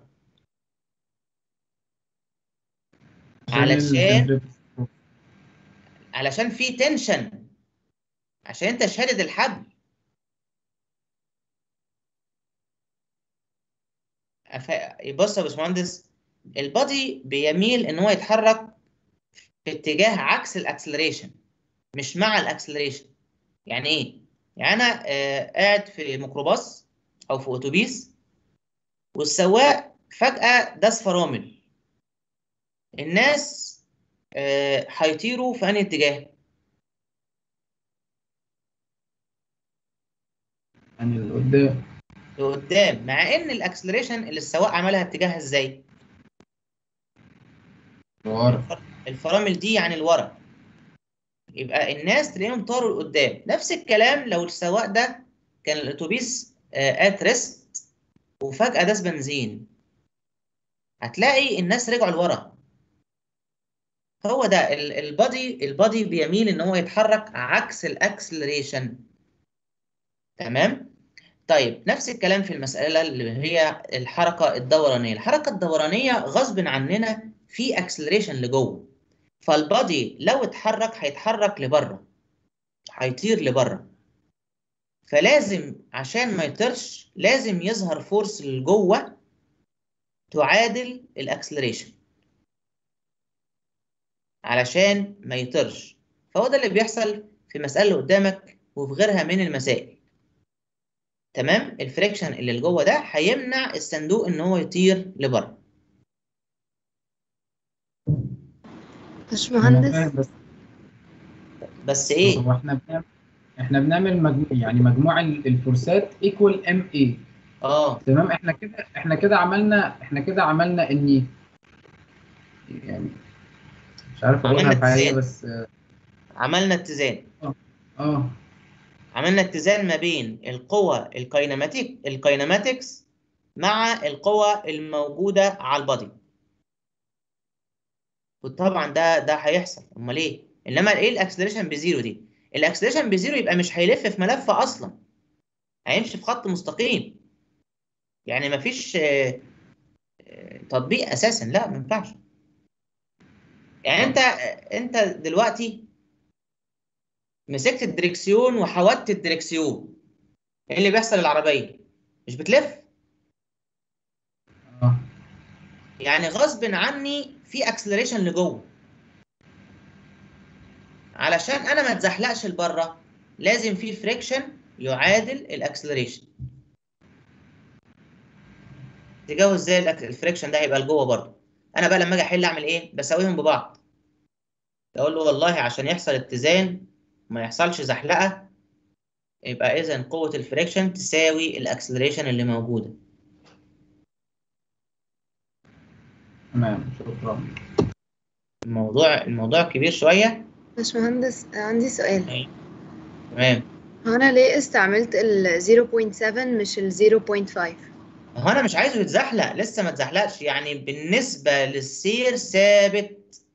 علشان علشان في تنشن عشان انت شادد الحبل أف- بص يا باشمهندس البادي بيميل ان هو يتحرك في اتجاه عكس الاكسلريشن مش مع الاكسلريشن يعني ايه يعني انا آه قاعد في ميكروباص او في اتوبيس والسواق فجأة داس فرامل الناس آه، هيطيروا في انهي اتجاه
يعني اللي قدام
لقدام مع ان الاكسلريشن اللي السواق عملها اتجاهها ازاي
ورا
الفرامل دي يعني لورا يبقى الناس تلاقيهم طاروا لقدام نفس الكلام لو السواق ده كان الاتوبيس ات ريست وفجأة داس بنزين هتلاقي الناس رجعوا لورا هو ده ال- البادي البادي بيميل ان هو يتحرك عكس الاكسلريشن تمام طيب نفس الكلام في المسألة اللي هي الحركة الدورانية الحركة الدورانية غصب عننا في اكسلريشن لجوه فالبادي لو اتحرك هيتحرك لبره هيطير لبره فلازم عشان ما يطيرش لازم يظهر فورس لجوه تعادل الاكسلريشن علشان ما يطيرش فهو ده اللي بيحصل في المسألة اللي قدامك وفي غيرها من المسائل تمام الفريكشن اللي لجوه ده هيمنع الصندوق ان هو يطير لبره
أنا
باشمهندس
فاهم بس
بس ايه
هو احنا بنعمل احنا بنعمل مجموع يعني مجموع ال- الفورسات ايكوال ام اي
اه
تمام احنا كده احنا كده عملنا احنا كده عملنا اني يعني مش عارف
عملنا
اقولها بحاجه
اتزان.
بس
عملنا اتزان
اه
عملنا اتزان ما بين القوة الكاينماتيك الكاينماتكس مع القوة الموجودة على البادي وطبعا ده ده هيحصل امال ايه انما ايه الاكسلريشن بزيرو دي الاكسلريشن بزيرو يبقى مش هيلف في ملف اصلا هيمشي في خط مستقيم يعني مفيش آه، آه، تطبيق اساسا لا ما ينفعش يعني انت انت دلوقتي مسكت الدريكسيون وحودت الدريكسيون ايه اللي بيحصل للعربيه مش بتلف
اه
يعني غصب عني في اكسلريشن لجوه علشان انا ما اتزحلقش لبره لازم في فريكشن يعادل الاكسلريشن تجاوز ازاي الأك- الفريكشن ده هيبقى لجوه برضه انا بقى لما اجي احل اعمل ايه بساويهم ببعض اقول له والله عشان يحصل اتزان وما يحصلش زحلقه يبقى اذا قوه الفريكشن تساوي الاكسلريشن اللي موجوده
تمام شكرا
الموضوع الموضوع كبير شويه
باشمهندس عندي سؤال
تمام
هو انا ليه استعملت ال 0.7 مش ال 0.5
هو انا مش عايزه يتزحلق لسه ما اتزحلقش يعني بالنسبه للسير ثابت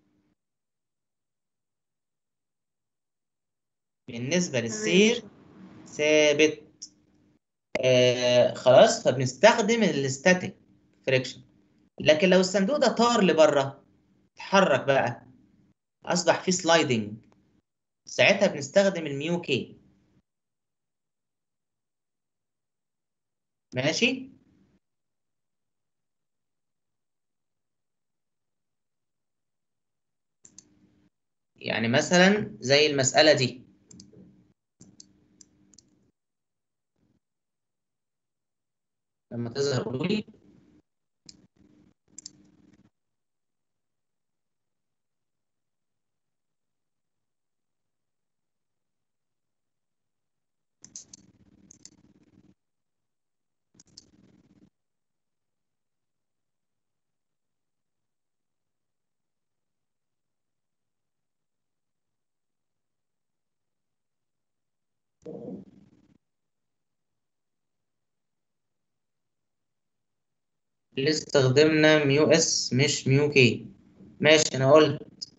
بالنسبه للسير ثابت آه خلاص فبنستخدم الستاتيك فريكشن لكن لو الصندوق ده طار لبره اتحرك بقى اصبح فيه سلايدنج ساعتها بنستخدم الميو كي ماشي يعني مثلا زي المسألة دي لما تظهر قولوا لي اللي استخدمنا ميو اس مش ميو كي ماشي انا قلت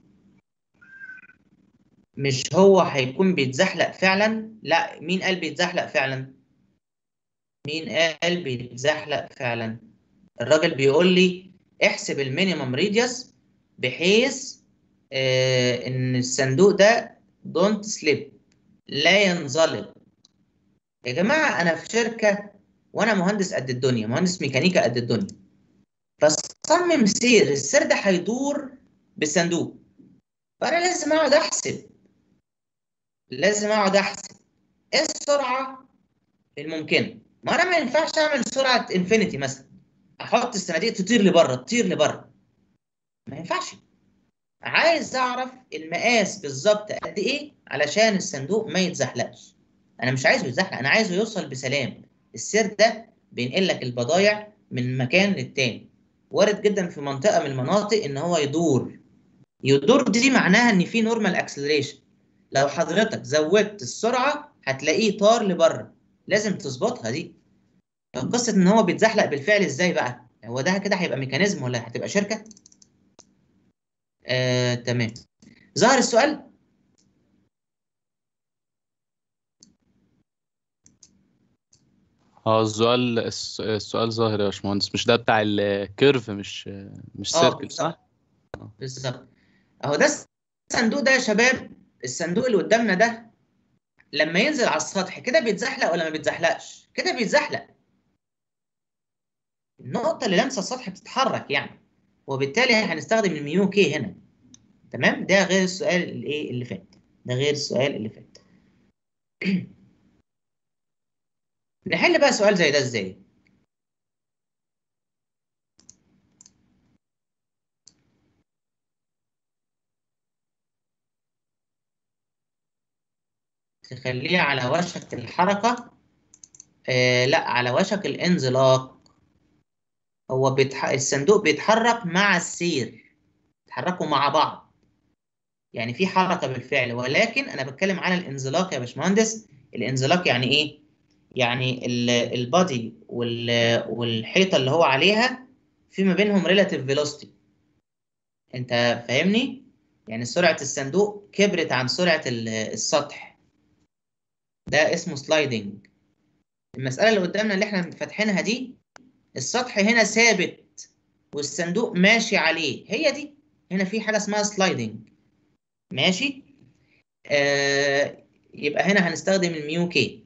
مش هو هيكون بيتزحلق فعلا لا مين قال بيتزحلق فعلا مين قال بيتزحلق فعلا الراجل بيقول لي احسب المينيمم ريديوس بحيث آه ان الصندوق ده دونت سليب لا ينزلق يا جماعه انا في شركه وانا مهندس قد الدنيا مهندس ميكانيكا قد الدنيا فصمم سير السير ده هيدور بالصندوق فانا لازم اقعد احسب لازم اقعد احسب ايه السرعه الممكنه ما انا ما ينفعش اعمل سرعه انفينيتي مثلا احط الصناديق تطير لبره تطير لبره ما ينفعش عايز اعرف المقاس بالظبط قد ايه علشان الصندوق ما يتزحلقش انا مش عايزه يتزحلق انا عايزه يوصل بسلام السير ده بينقل لك البضايع من مكان للتاني وارد جدا في منطقه من المناطق ان هو يدور يدور دي معناها ان في نورمال اكسلريشن لو حضرتك زودت السرعه هتلاقيه طار لبره لازم تظبطها دي قصه ان هو بيتزحلق بالفعل ازاي بقى هو ده كده هيبقى ميكانيزم ولا هتبقى شركه آه، تمام ظهر السؤال
اه السؤال الس- السؤال ظاهر يا باشمهندس مش ده بتاع الكيرف مش مش
اه
سيركل
بالظبط
صح؟
بالظبط اهو ده الصندوق ده يا شباب الصندوق اللي قدامنا ده لما ينزل على السطح كده بيتزحلق ولا ما بيتزحلقش كده بيتزحلق النقطة اللي لامسة السطح بتتحرك يعني وبالتالي هنستخدم الميو كي هنا تمام ده غير السؤال الايه اللي فات ده غير السؤال اللي فات نحل بقى سؤال زي ده ازاي تخليه على وشك الحركة آه لا على وشك الانزلاق هو بيتح... الصندوق بيتحرك مع السير بيتحركوا مع بعض يعني في حركة بالفعل ولكن أنا بتكلم على الانزلاق يا باشمهندس الانزلاق يعني إيه؟ يعني ال- البادي وال... والحيطة اللي هو عليها في ما بينهم relative velocity أنت فاهمني؟ يعني سرعة الصندوق كبرت عن سرعة ال- السطح ده اسمه سلايدنج المسألة اللي قدامنا اللي احنا فاتحينها دي السطح هنا ثابت والصندوق ماشي عليه هي دي هنا في حاجة اسمها سلايدنج ماشي آه يبقى هنا هنستخدم الميو كي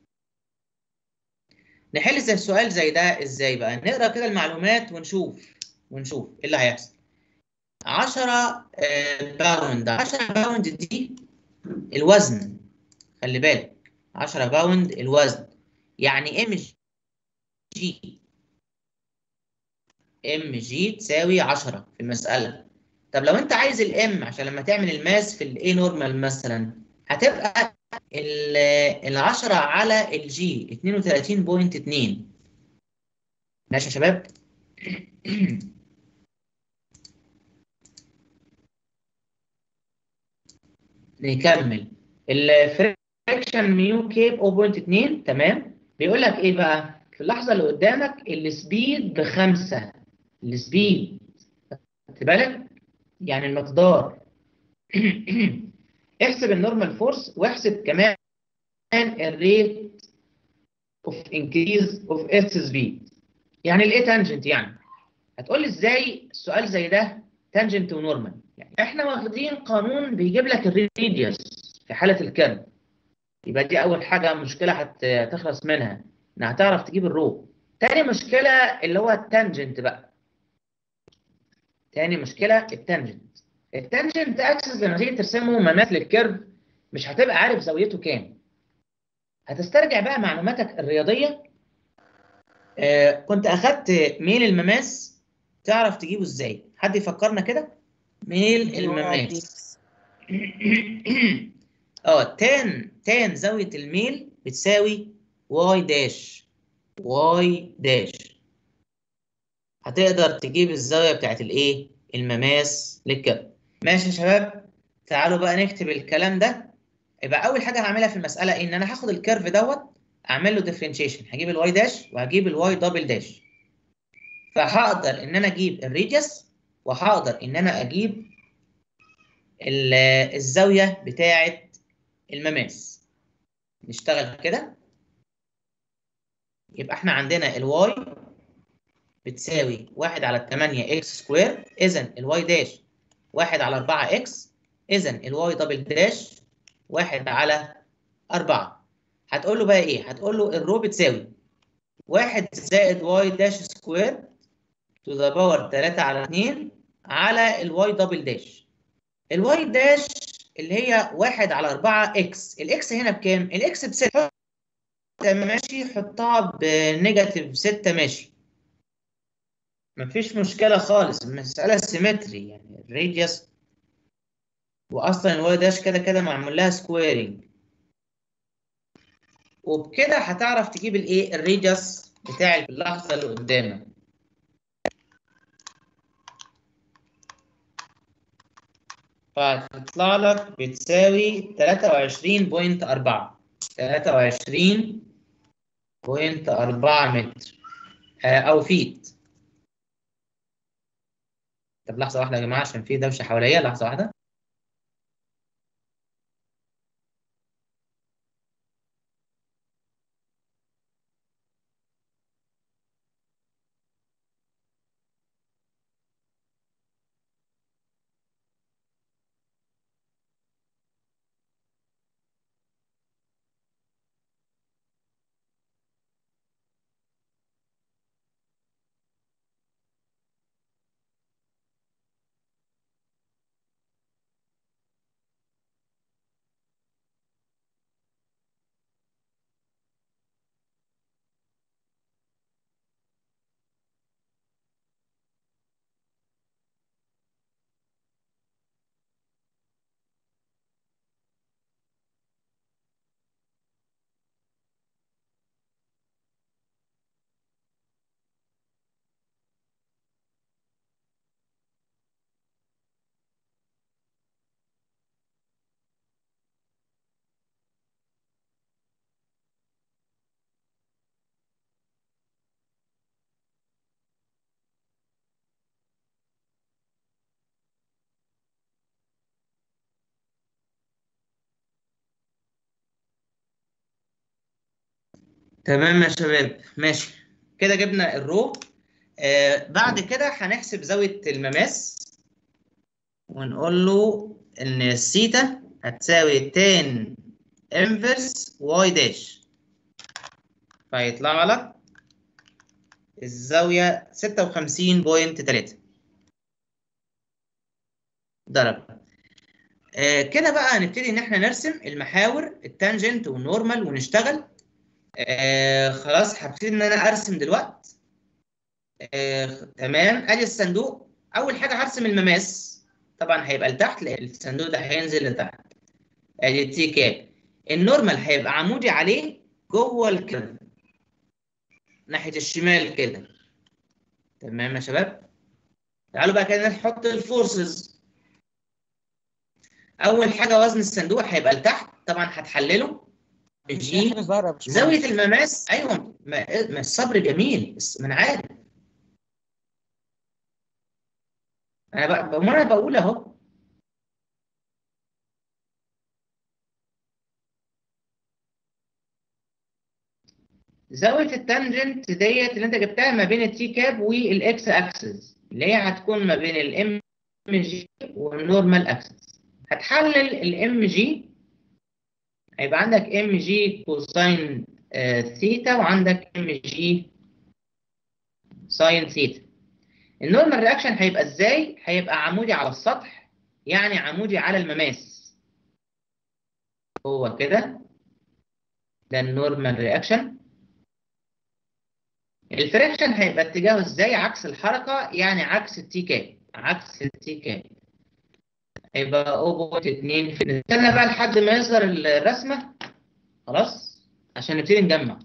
نحل زي السؤال زي ده ازاي بقى نقرا كده المعلومات ونشوف ونشوف ايه اللي هيحصل 10 باوند 10 باوند دي الوزن خلي بالك 10 باوند الوزن يعني ام جي ام جي تساوي 10 في المسألة طب لو انت عايز الام عشان لما تعمل الماس في الاي نورمال مثلا هتبقى ال 10 على الجي 32.2 ماشي يا شباب نكمل الفريكشن ميو كيب 0.2 تمام بيقول لك ايه بقى في اللحظه اللي قدامك السبيد بخمسه السبيد خدت بالك يعني المقدار احسب النورمال فورس واحسب كمان الريت اوف انكريز اوف اس سبيد يعني الايه تانجنت يعني هتقول لي ازاي السؤال زي ده تانجنت ونورمال يعني احنا واخدين قانون بيجيب لك الريديوس في حاله الكيرف يبقى دي اول حاجه مشكله هتخلص منها انها هتعرف تجيب الرو تاني مشكله اللي هو التانجنت بقى تاني مشكله التانجنت التانجنت اكسس لما تيجي ترسمه مماثل للكيرف مش هتبقى عارف زاويته كام هتسترجع بقى معلوماتك الرياضيه آه كنت اخدت ميل المماس تعرف تجيبه ازاي حد يفكرنا كده ميل المماس اه تان تان زاويه الميل بتساوي واي داش واي داش هتقدر تجيب الزاويه بتاعت الايه المماس للكيرف ماشي يا شباب تعالوا بقى نكتب الكلام ده يبقى اول حاجه هعملها في المساله ايه ان انا هاخد الكيرف دوت اعمل له ديفرنشيشن هجيب الواي داش وهجيب الواي دبل داش فهقدر ان انا اجيب الريديوس وهقدر ان انا اجيب الزاويه بتاعه المماس نشتغل كده يبقى احنا عندنا الواي بتساوي 1 على 8 اكس سكوير اذا الواي داش 1 على 4 اكس اذا الواي دبل داش 1 على 4 هتقول له بقى ايه هتقول له الرو بتساوي 1 زائد واي داش سكوير تو ذا باور 3 على 2 على الواي دبل داش الواي داش اللي هي 1 على 4 اكس الاكس هنا بكام الاكس ب 6 ماشي حطها بنيجاتيف 6 ماشي مفيش مشكلة خالص المسألة سيمتري يعني الراديوس وأصلا الواي داش كده كده معمول لها سكويرنج وبكده هتعرف تجيب الايه الراديوس بتاع اللحظة اللي قدامك فهتطلع لك بتساوي 23.4 23.4 متر أو فيت طب لحظة واحدة يا جماعة عشان في دوشة حواليا لحظة واحدة تمام يا شباب ماشي كده جبنا الرو آه بعد كده هنحسب زاوية المماس ونقول له إن الثيتا هتساوي تان انفرس واي داش فيطلع لك الزاوية 56.3 درجة آه كده بقى هنبتدي إن إحنا نرسم المحاور التانجنت والنورمال ونشتغل آه خلاص هبتدي إن أنا أرسم دلوقتي آه تمام ادي الصندوق اول حاجه هرسم المماس طبعا هيبقى لتحت لان الصندوق ده هينزل لتحت ادي التي كاب النورمال هيبقى عمودي عليه جوه الكيرف ناحيه الشمال كده تمام يا شباب تعالوا بقى كده نحط الفورسز اول حاجه وزن الصندوق هيبقى لتحت طبعا هتحلله جي
حاجه ظاهره يا باشمهندس.
زاويه المماس ايوه ما ما الصبر جميل بس ما انا عارف انا بقى ما انا بقول اهو زاويه التانجنت ديت اللي انت جبتها ما بين التي كاب والاكس اكسس اللي هي هتكون ما بين الام جي والنورمال اكسس هتحلل الام جي هيبقى عندك ام جي كوساين آه، ثيتا وعندك ام جي ساين ثيتا النورمال رياكشن هيبقى ازاي هيبقى عمودي على السطح يعني عمودي على المماس هو كده ده النورمال رياكشن الفريكشن هيبقى اتجاهه ازاي عكس الحركه يعني عكس التي كاب عكس التي كاب هيبقى 0.2 في نستنى بقى لحد ما يظهر الرسمه خلاص عشان نبتدي نجمع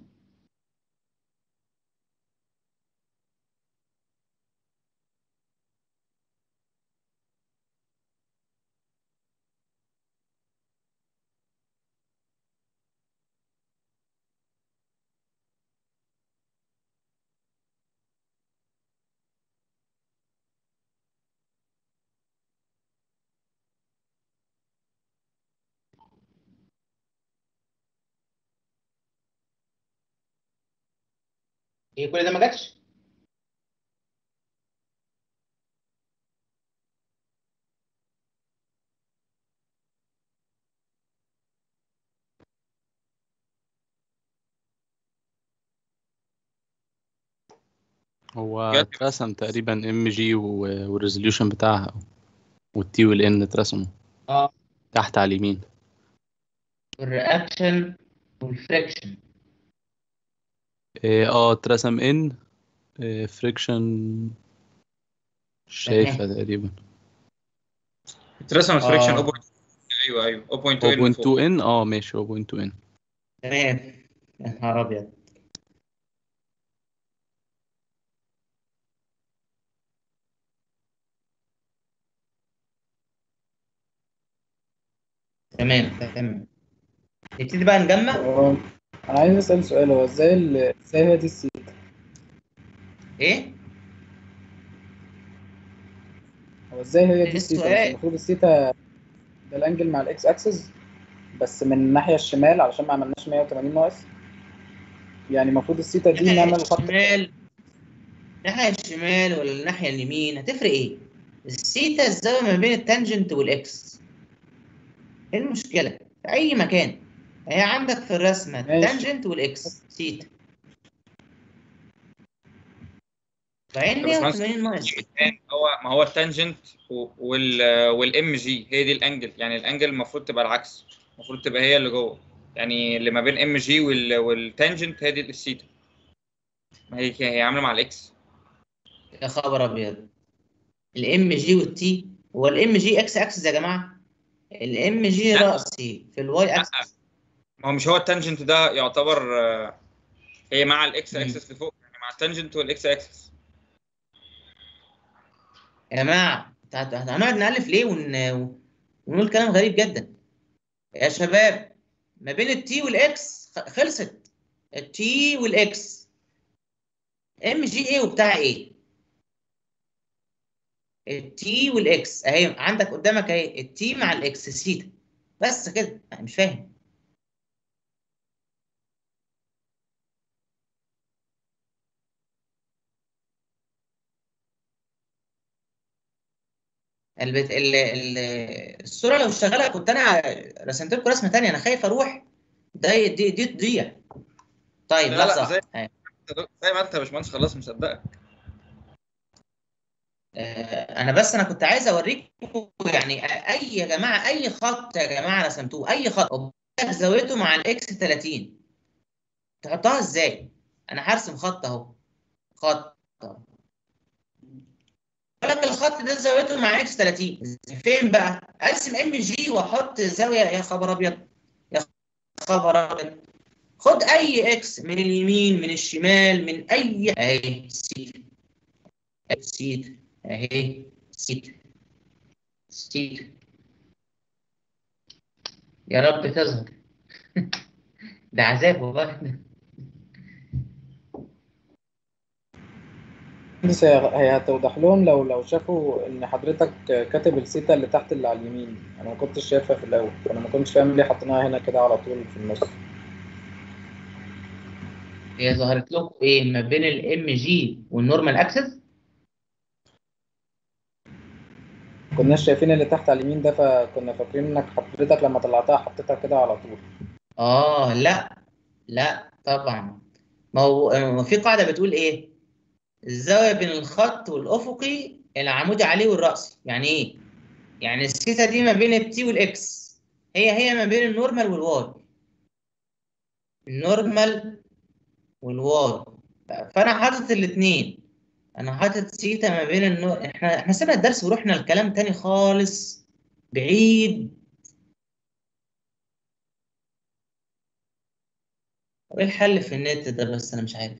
ايه كل ده ما جاتش
هو
جد.
اترسم تقريبا ام جي والريزوليوشن بتاعها والتي والان اترسموا
اه
تحت على اليمين
الرياكشن والفريكشن
إيه، اه اترسم ان فريكشن شايفها تقريبا
اترسم الفريكشن
آه.
0.2 ايوه ايوه 0.2 من فوق.
0.2 ان اه ماشي 0.2 ان
تمام يا نهار ابيض تمام تمام نبتدي بقى نجمع
هو انا عايز اسال سؤال هو ازاي ال- ازاي هي دي السيتا
ايه
هو ازاي هي
إيه
دي السيتا
السؤال؟
مش المفروض السيتا ده الانجل مع الاكس اكسس بس من الناحيه الشمال علشان ما عملناش 180 ناقص يعني المفروض السيتا دي
الناحية
نعمل خط
الشمال الناحية الشمال ولا الناحية اليمين هتفرق ايه؟ السيتا الزاوية ما بين التانجنت والاكس ايه المشكلة؟ في أي مكان هي عندك في الرسمة
ماشي.
التانجنت والاكس سيتا فعين 180 ناقص
التاني هو ما هو التانجنت وال والام جي هي دي الانجل يعني الانجل المفروض تبقى العكس المفروض تبقى هي اللي جوه يعني اللي ما بين ام جي وال والتانجنت هي دي الثيتا ما هي هي عامله مع الاكس
يا خبر ابيض الام جي والتي هو الام جي اكس اكسس يا جماعة الام جي
لا.
رأسي في الواي اكسس
ما هو مش هو التانجنت ده يعتبر آه، هي مع الاكس
مم.
اكسس لفوق يعني مع التانجنت والاكس اكسس
يا جماعة هت- هت- هنقعد نألف ليه ون... ونقول كلام غريب جدا يا شباب ما بين التي والاكس خ- خلصت التي والاكس ام جي ايه وبتاع ايه التي والاكس اهي عندك قدامك اهي التي مع الاكس سيتا بس كده أنا مش فاهم البت... ال... ال... الصوره لو اشتغلت كنت انا رسمت لكم رسمه ثانيه انا خايف اروح ده دي دي تضيع طيب
لا، لا،
لحظه
زي-
آه،
زي ما انت يا باشمهندس خلاص مصدقك
آه، انا بس انا كنت عايز اوريكم يعني اي يا جماعه اي خط يا جماعه رسمتوه اي خط زاويته مع الاكس 30 تحطها ازاي انا هرسم خط اهو خط أهو. لك الخط ده زاويته مع اكس 30 فين بقى ارسم ام جي واحط زاويه يا خبر ابيض يا خبر ابيض خد اي اكس من اليمين من الشمال من اي اهي سيت سيت اهي سيت سيت يا رب تظهر ده عذاب والله
بس هي هي هتوضح لهم لو لو شافوا ان حضرتك كاتب السيتا اللي تحت اللي على اليمين انا ما كنتش شايفها في الاول انا ما كنتش فاهم ليه حطيناها هنا كده على طول في النص
هي ظهرت لكم ايه ما بين الام جي والنورمال اكسس
كناش شايفين اللي تحت على اليمين ده فكنا فاكرين انك حضرتك لما طلعتها حطيتها كده على طول
اه لا لا طبعا ما هو ما في قاعده بتقول ايه الزاويه بين الخط والافقي العمودي عليه والراسي يعني ايه يعني الثيتا دي ما بين التي والاكس هي هي ما بين النورمال والواي النورمال والواي فانا حاطط الاثنين انا حاطط ثيتا ما بين النو... احنا احنا سيبنا الدرس ورحنا لكلام تاني خالص بعيد طب ايه الحل في النت ده بس انا مش عارف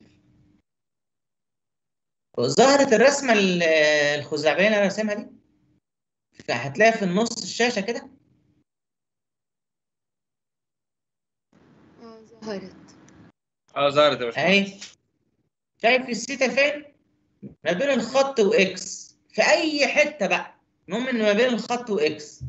ظهرت الرسمه ال- الخزعبليه اللي انا راسمها دي هتلاقي في النص الشاشه كده
اه ظهرت
اه ظهرت يا باشمهندس
اهي شايف الثيتا فين ما بين الخط واكس في اي حته بقى المهم ان ما بين الخط واكس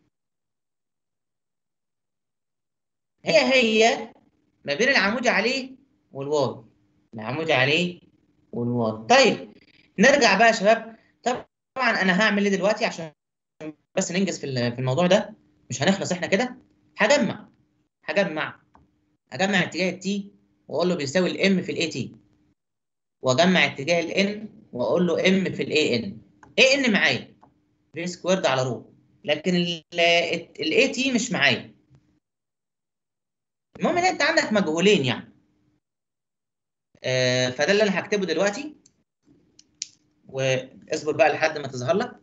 هي هي ما بين العمودي عليه والواي العمودي عليه والواي طيب نرجع بقى يا شباب طبعا انا هعمل ايه دلوقتي عشان بس ننجز في ال- في الموضوع ده مش هنخلص احنا كده هجمع هجمع هجمع اتجاه التي واقول له بيساوي الام في الاي تي واجمع اتجاه الان واقول له ام في الاي ان اي ان معايا في سكويرد على رو لكن الاي تي مش معايا المهم ان انت عندك مجهولين يعني آه فده اللي انا هكتبه دلوقتي واصبر بقى لحد ما تظهر لك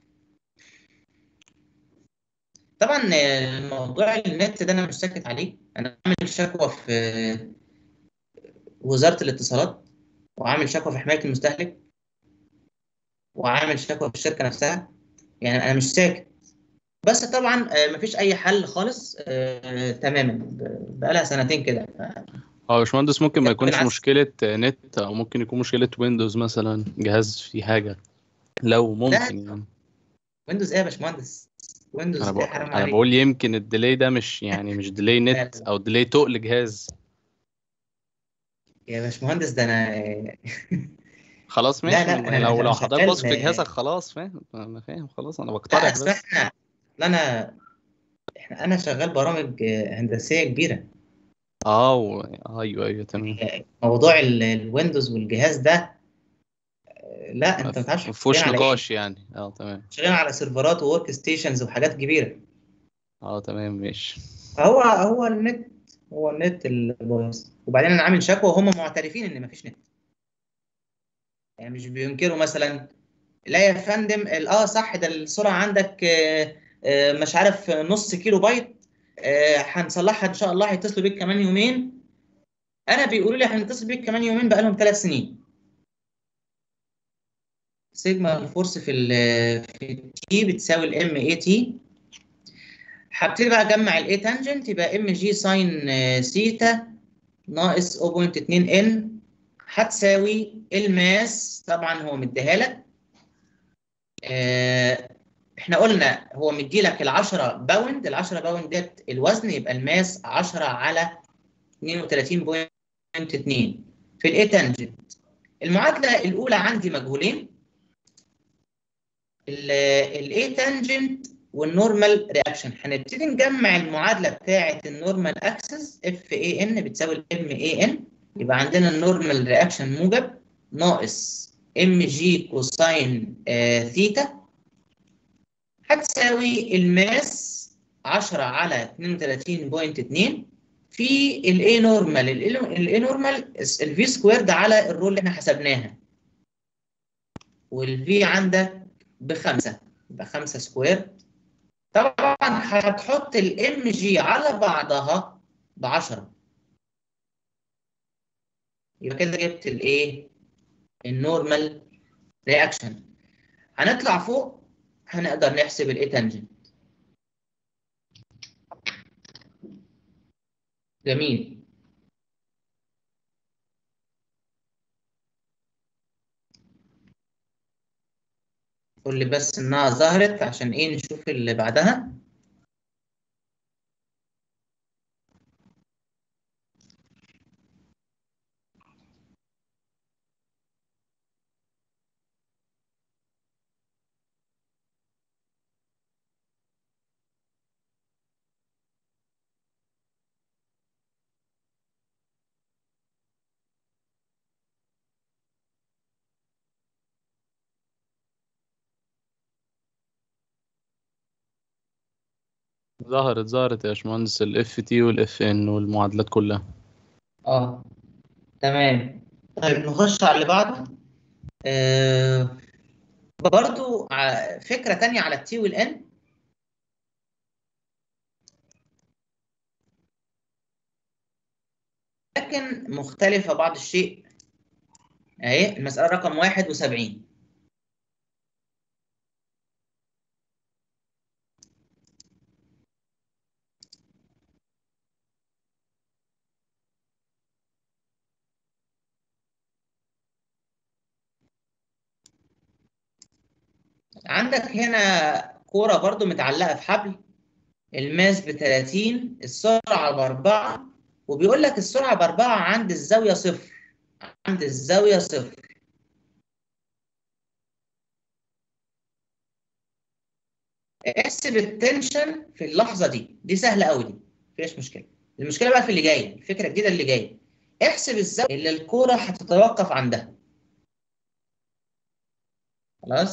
طبعا آه، موضوع النت ده انا مش ساكت عليه انا عامل شكوى في آه، وزاره الاتصالات وعامل شكوى في حمايه المستهلك وعامل شكوى في الشركه نفسها يعني انا مش ساكت بس طبعا آه، مفيش اي حل خالص آه، تماما ب- بقالها سنتين كده ف-
هو يا باشمهندس ممكن ما يكونش
بالعكس.
مشكلة نت أو ممكن يكون مشكلة ويندوز مثلا جهاز فيه حاجة لو ممكن يعني
ويندوز ايه يا باشمهندس ويندوز
أنا
ايه
بقول,
حرام
أنا
عليك
بقول يمكن الديلي ده مش يعني مش ديلي نت
لا.
أو ديلي تقل جهاز
يا باشمهندس ده انا
خلاص
لا،
ماشي
لا،
ما
أنا-
لو
أنا
لو
شغال-
حضرتك واثق في جهازك خلاص فاهم أنا فاهم خلاص أنا
لا
بقترح
اصل
بس
احنا لا انا احنا انا شغال برامج آه، هندسيه كبيره
اه و... ايوه ايوه تمام
موضوع ال- الويندوز والجهاز ده آه، لا انت ما تعرفش
ما فيهوش
شغالين على إيه.
نقاش يعني اه تمام
شغالين على سيرفرات وورك ستيشنز وحاجات كبيره
اه تمام ماشي
فهو هو النت هو النت اللي بايظ وبعدين انا عامل شكوى وهم معترفين ان مفيش نت يعني مش بينكروا مثلا لا يا فندم ال- اه صح ده السرعه عندك آه، آه، مش عارف نص كيلو بايت آه، هنصلحها ان شاء الله هيتصلوا بيك كمان يومين انا بيقولوا لي هنتصل بيك كمان يومين بقالهم ثلاث سنين سيجما الفورس في ال في التي بتساوي الام اي تي هبتدي بقى اجمع الاي تانجنت يبقى ام جي ساين آه، سيتا ناقص 0.2 ان هتساوي الماس طبعا هو مديها لك آه، احنا قلنا هو مدي لك ال 10 باوند ال 10 باوند ديت الوزن يبقى الماس 10 على 32.2 في الاي تانجنت المعادله الاولى عندي مجهولين الاي تانجنت والنورمال رياكشن هنبتدي نجمع المعادله بتاعه النورمال اكسس اف اي ان بتساوي الام اي ان يبقى عندنا النورمال رياكشن موجب ناقص ام جي كوساين آه ثيتا هتساوي الماس 10 على 32.2 في الاي نورمال الاي نورمال الفي سكويرد على الرول اللي احنا حسبناها والفي عندك بخمسة يبقى خمسة سكوير طبعا هتحط الام جي على بعضها بعشرة يبقى كده جبت الايه النورمال رياكشن هنطلع فوق هنقدر نحسب الاي تانجنت جميل قول لي بس انها ظهرت عشان ايه نشوف اللي بعدها
ظهرت ظهرت يا باشمهندس الاف تي والاف ان والمعادلات كلها
اه تمام طيب نخش على اللي بعده آه برضو ع- فكرة تانية على التي والان لكن مختلفة بعض الشيء اهي المسألة رقم 71 عندك هنا كورة برضو متعلقة في حبل الماس ب 30 السرعة بأربعة وبيقول لك السرعة بأربعة عند الزاوية صفر عند الزاوية صفر احسب التنشن في اللحظة دي دي سهلة قوي دي مفيش مشكلة المشكلة بقى في اللي جاي الفكرة الجديدة اللي جاية احسب الزاوية اللي الكورة هتتوقف عندها خلاص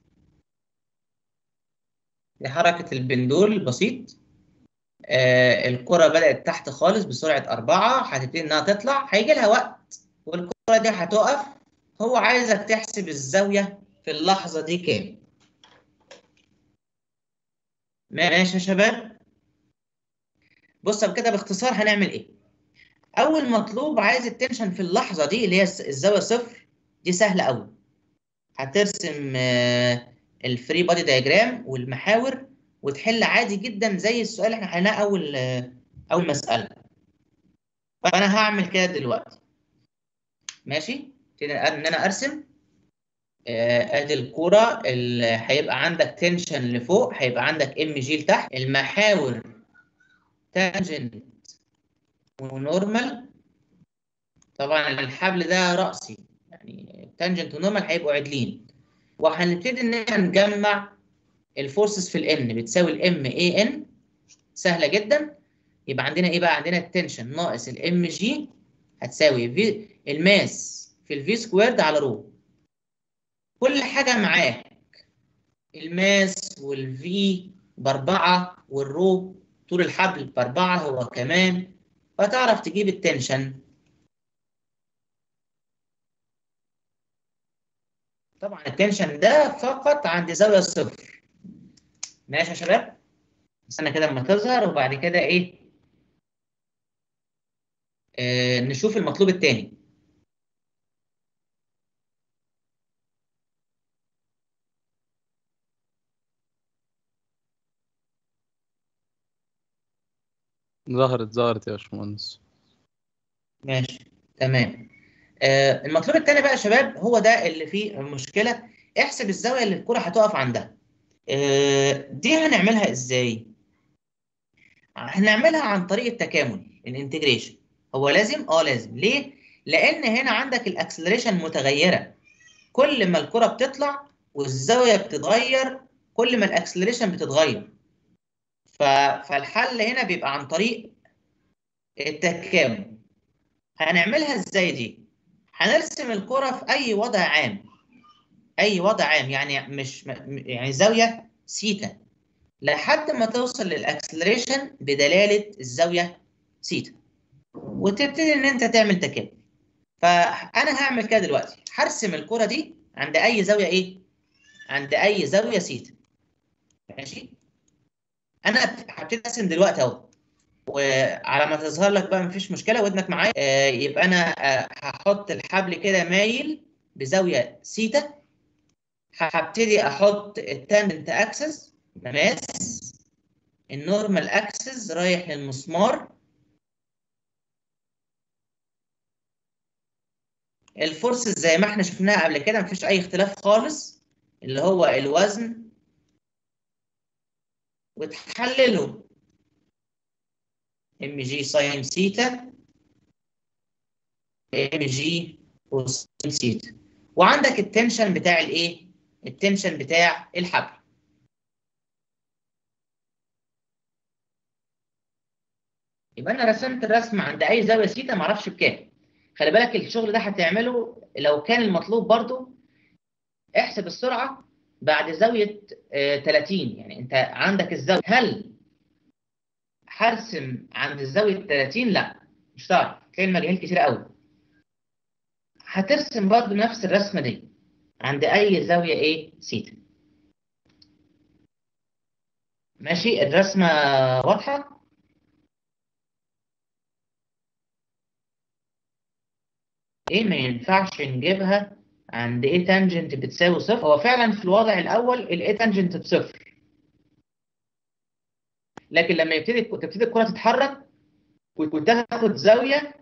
دي حركة البندول البسيط آه الكرة بدأت تحت خالص بسرعة أربعة هتبتدي إنها تطلع هيجي لها وقت والكرة دي هتقف هو عايزك تحسب الزاوية في اللحظة دي كام ماشي يا شباب بص كده باختصار هنعمل إيه أول مطلوب عايز التنشن في اللحظة دي اللي هي الزاوية صفر دي سهلة أوي هترسم آه الفري بادي دايجرام والمحاور وتحل عادي جدا زي السؤال اللي احنا حلناه اول اول مساله فانا هعمل كده دلوقتي ماشي ابتدي ان انا ارسم ادي الكوره اللي هيبقى عندك تنشن لفوق هيبقى عندك ام جي لتحت المحاور تانجنت ونورمال طبعا الحبل ده راسي يعني تانجنت ونورمال هيبقوا عدلين وهنبتدي ان احنا نجمع الفورسز في الان بتساوي الام اي ان سهله جدا يبقى عندنا ايه بقى عندنا التنشن ناقص الام جي هتساوي في الماس في الفي سكويرد على رو كل حاجه معاك الماس والفي باربعه والرو طول الحبل باربعه هو كمان فتعرف تجيب التنشن طبعا التنشن ده فقط عند زاويه صفر ماشي يا شباب استنى كده اما تظهر وبعد كده ايه آه نشوف المطلوب الثاني
ظهرت ظهرت يا باشمهندس
ماشي تمام آه المطلوب الثاني بقى يا شباب هو ده اللي فيه مشكله احسب الزاويه اللي الكره هتقف عندها آه دي هنعملها ازاي هنعملها عن طريق التكامل الانتجريشن هو لازم اه لازم ليه لان هنا عندك الاكسلريشن متغيره كل ما الكره بتطلع والزاويه بتتغير كل ما الاكسلريشن بتتغير ف... فالحل هنا بيبقى عن طريق التكامل هنعملها ازاي دي هنرسم الكرة في اي وضع عام اي وضع عام يعني مش م- يعني زاويه سيتا لحد ما توصل للاكسلريشن بدلاله الزاويه سيتا وتبتدي ان انت تعمل تكامل فانا هعمل كده دلوقتي هرسم الكرة دي عند اي زاويه ايه عند اي زاويه سيتا ماشي انا هبتدي ارسم دلوقتي اهو وعلى ما تظهر لك بقى مفيش مشكله ودنك معايا آه يبقى انا آه هحط الحبل كده مايل بزاويه سيتا هبتدي احط التانجنت اكسس مماس النورمال اكسس رايح للمسمار الفورس زي ما احنا شفناها قبل كده مفيش اي اختلاف خالص اللي هو الوزن وتحلله ام جي ساين سيتا ام جي كوسين سيتا وعندك التنشن بتاع الايه التنشن بتاع الحبل يبقى انا رسمت الرسم عند اي زاويه سيتا معرفش بكام خلي بالك الشغل ده هتعمله لو كان المطلوب برضو احسب السرعه بعد زاويه آه 30 يعني انت عندك الزاويه هل هرسم عند الزاويه 30 لا مش هتعرف تلاقي المجاهيل كتير قوي هترسم برضو نفس الرسمه دي عند اي زاويه ايه سيتا ماشي الرسمه واضحه ايه ما ينفعش نجيبها عند ايه تانجنت بتساوي صفر هو فعلا في الوضع الاول الايه تانجنت بصفر لكن لما يبتدي تبتدي الكره تتحرك وتاخد زاويه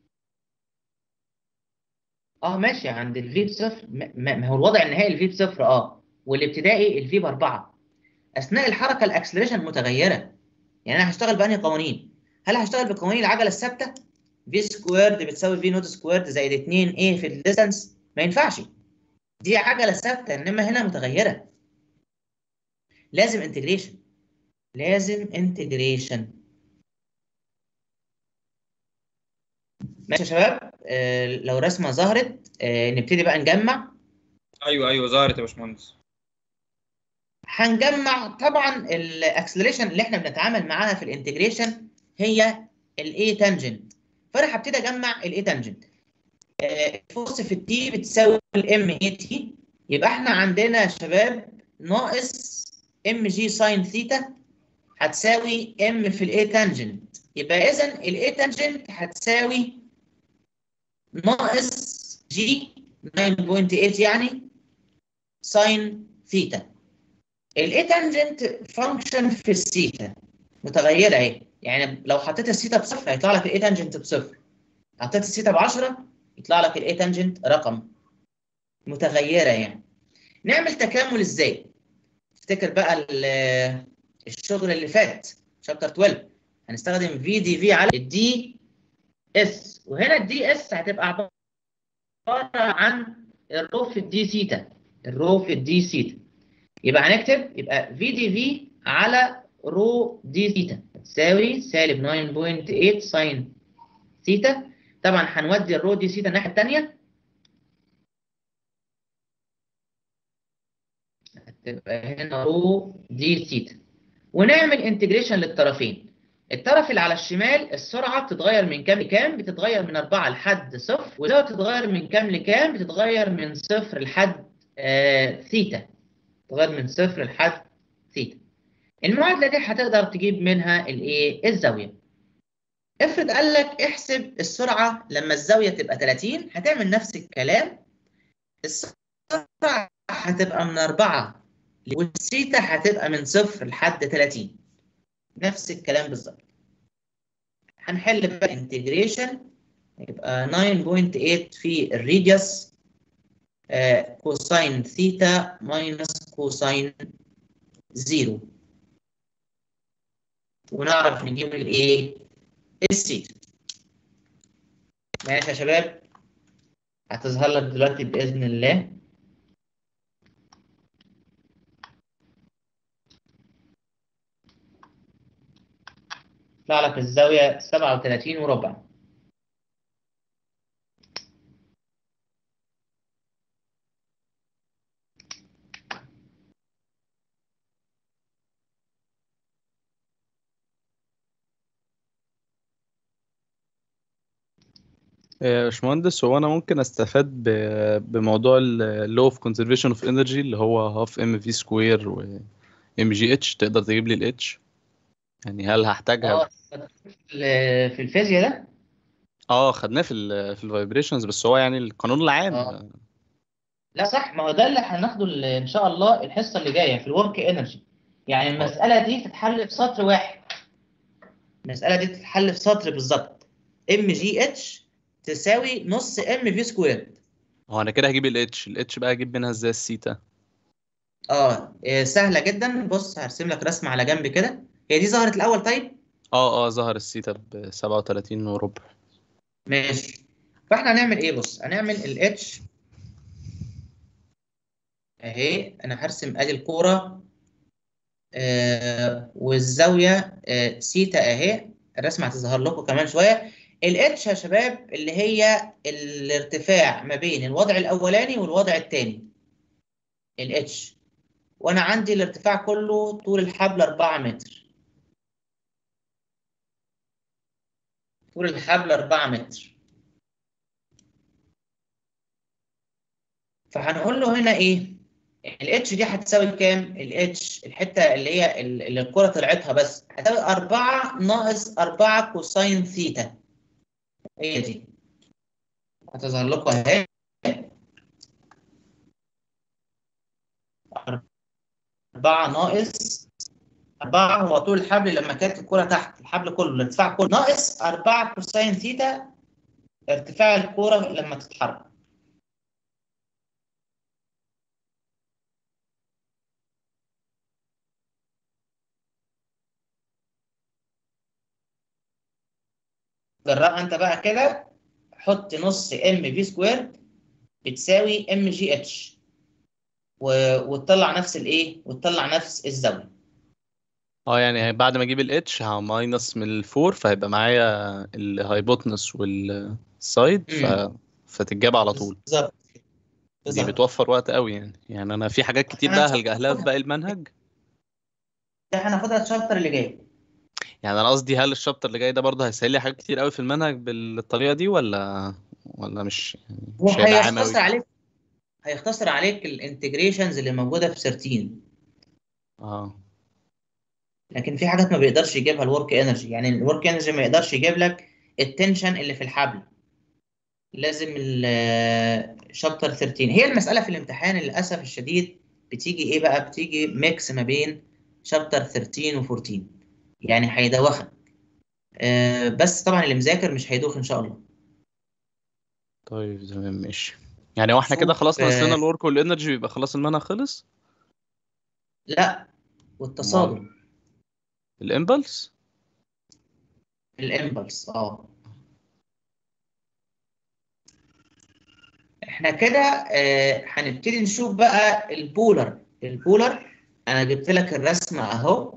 اه ماشي عند الفي بصفر ما ما هو الوضع النهائي الفي بصفر اه والابتدائي الفي باربعه اثناء الحركه الاكسلريشن متغيره يعني انا هشتغل بانهي قوانين هل هشتغل بقوانين العجله الثابته في سكويرد بتساوي في نوت سكويرد زائد 2 ايه في الديستانس ما ينفعش دي عجله ثابته انما هنا متغيره لازم انتجريشن لازم انتجريشن ماشي يا شباب آه لو رسمه ظهرت آه نبتدي بقى نجمع
ايوه ايوه ظهرت يا باشمهندس
هنجمع طبعا الاكسلريشن اللي احنا بنتعامل معاها في الانتجريشن هي الاي تانجنت فانا هبتدي اجمع الاي تانجنت الفورس في التي بتساوي الام اي تي يبقى احنا عندنا يا شباب ناقص ام جي ساين ثيتا هتساوي ام في الاي تانجنت يبقى اذا الاي تانجنت هتساوي ناقص جي 9.8 يعني ساين ثيتا الاي تانجنت فانكشن في الثيتا متغيره اهي يعني لو حطيت الثيتا بصفر هيطلع لك الاي تانجنت بصفر حطيت الثيتا ب 10 يطلع لك الاي تانجنت رقم متغيره يعني نعمل تكامل ازاي افتكر بقى الشغل اللي فات شابتر 12 هنستخدم في دي في على الدي اس وهنا الدي اس هتبقى عباره عن الرو في الدي سيتا الرو في الدي سيتا يبقى هنكتب يبقى في دي في على رو دي ثيتا تساوي سالب 9.8 ساين ثيتا طبعا هنودي الرو دي ثيتا الناحيه الثانيه هتبقى هنا رو دي ثيتا ونعمل انتجريشن للطرفين الطرف اللي على الشمال السرعه بتتغير من كام لكام بتتغير من 4 لحد صفر والزاويه بتتغير من كام لكام بتتغير من صفر لحد آه ثيتا بتتغير من صفر لحد ثيتا المعادله دي هتقدر تجيب منها الايه الزاويه افرض قال لك احسب السرعه لما الزاويه تبقى 30 هتعمل نفس الكلام السرعه هتبقى من 4 والثيتا هتبقى من صفر لحد 30 نفس الكلام بالظبط هنحل بقى انتجريشن يبقى 9.8 في الريديوس آه كوساين ثيتا ماينس كوساين زيرو ونعرف نجيب الايه الثيتا ماشي يا شباب هتظهر لك دلوقتي باذن الله يطلع لك الزاوية 37 وربع
يا باشمهندس هو انا ممكن استفاد ب- بموضوع اللو اوف كونزرفيشن اوف انرجي اللي هو هاف ام في سكوير و ام جي اتش تقدر تجيب لي الاتش يعني هل هحتاجها
اه في في الفيزياء ده
اه خدناه في ال في الفايبريشنز بس هو يعني القانون العام
آه. لا صح ما هو ده اللي هناخده ال- ان شاء الله الحصه اللي جايه في الورك انرجي يعني المساله دي تتحل في سطر واحد المساله دي تتحل في سطر بالظبط ام جي اتش تساوي نص ام في سكوير
هو انا كده هجيب الاتش الاتش بقى اجيب منها ازاي السيتا
اه إيه، سهله جدا بص هرسم لك رسمه على جنب كده هي دي ظهرت الاول طيب
اه اه ظهر السيتا ب 37 وربع
ماشي فاحنا هنعمل ايه بص هنعمل الاتش اهي انا هرسم ادي الكوره آه والزاويه آه سيتا اهي الرسمه هتظهر لكم كمان شويه الاتش يا شباب اللي هي الارتفاع ما بين الوضع الاولاني والوضع الثاني الاتش وانا عندي الارتفاع كله طول الحبل 4 متر طول الحبل 4 متر فهنقول له هنا ايه الاتش دي هتساوي كام الاتش الحته اللي هي ال- اللي الكره طلعتها بس هتساوي 4 ناقص 4 كوساين ثيتا هي دي هتظهر لكم اهي 4 ناقص 4 هو طول الحبل لما كانت الكره تحت الحبل كله الارتفاع كله ناقص 4 كوساين ثيتا ارتفاع الكره لما تتحرك جربها انت بقى كده حط نص ام في سكوير بتساوي ام جي اتش وتطلع نفس الايه وتطلع نفس الزاويه
اه يعني بعد ما اجيب الاتش ماينس من الفور فهيبقى معايا الهايبوتنس والسايد ف...
مم.
فتتجاب على طول
بالظبط
دي
بالظبط
بتوفر وقت قوي يعني يعني انا في حاجات كتير
أنا
بقى
مش
هلجأ لها في
هاخدها.
باقي المنهج
ده هناخدها الشابتر اللي جاي
يعني انا قصدي هل الشابتر اللي جاي ده برضه هيسهل لي حاجات كتير قوي في المنهج بالطريقه دي ولا ولا مش يعني مش هيبقى عام
وهيختصر
قوي
عليك هيختصر عليك الانتجريشنز اللي موجوده في 13
اه
لكن في حاجات ما بيقدرش يجيبها الورك انرجي يعني الورك انرجي ما يقدرش يجيب لك التنشن اللي في الحبل لازم الشابتر 13 هي المساله في الامتحان للاسف الشديد بتيجي ايه بقى بتيجي ميكس ما بين شابتر 13 و14 يعني هيدوخك آه، بس طبعا اللي مذاكر مش هيدوخ ان شاء الله
طيب تمام ماشي يعني هو احنا كده
شوف،
خلاص ناقص لنا
آه،
الورك والانرجي يبقى خلاص المنهج خلص
لا والتصادم
الامبلس
الامبلس اه احنا كده آه، هنبتدي نشوف بقى البولر البولر انا جبت لك الرسمه اهو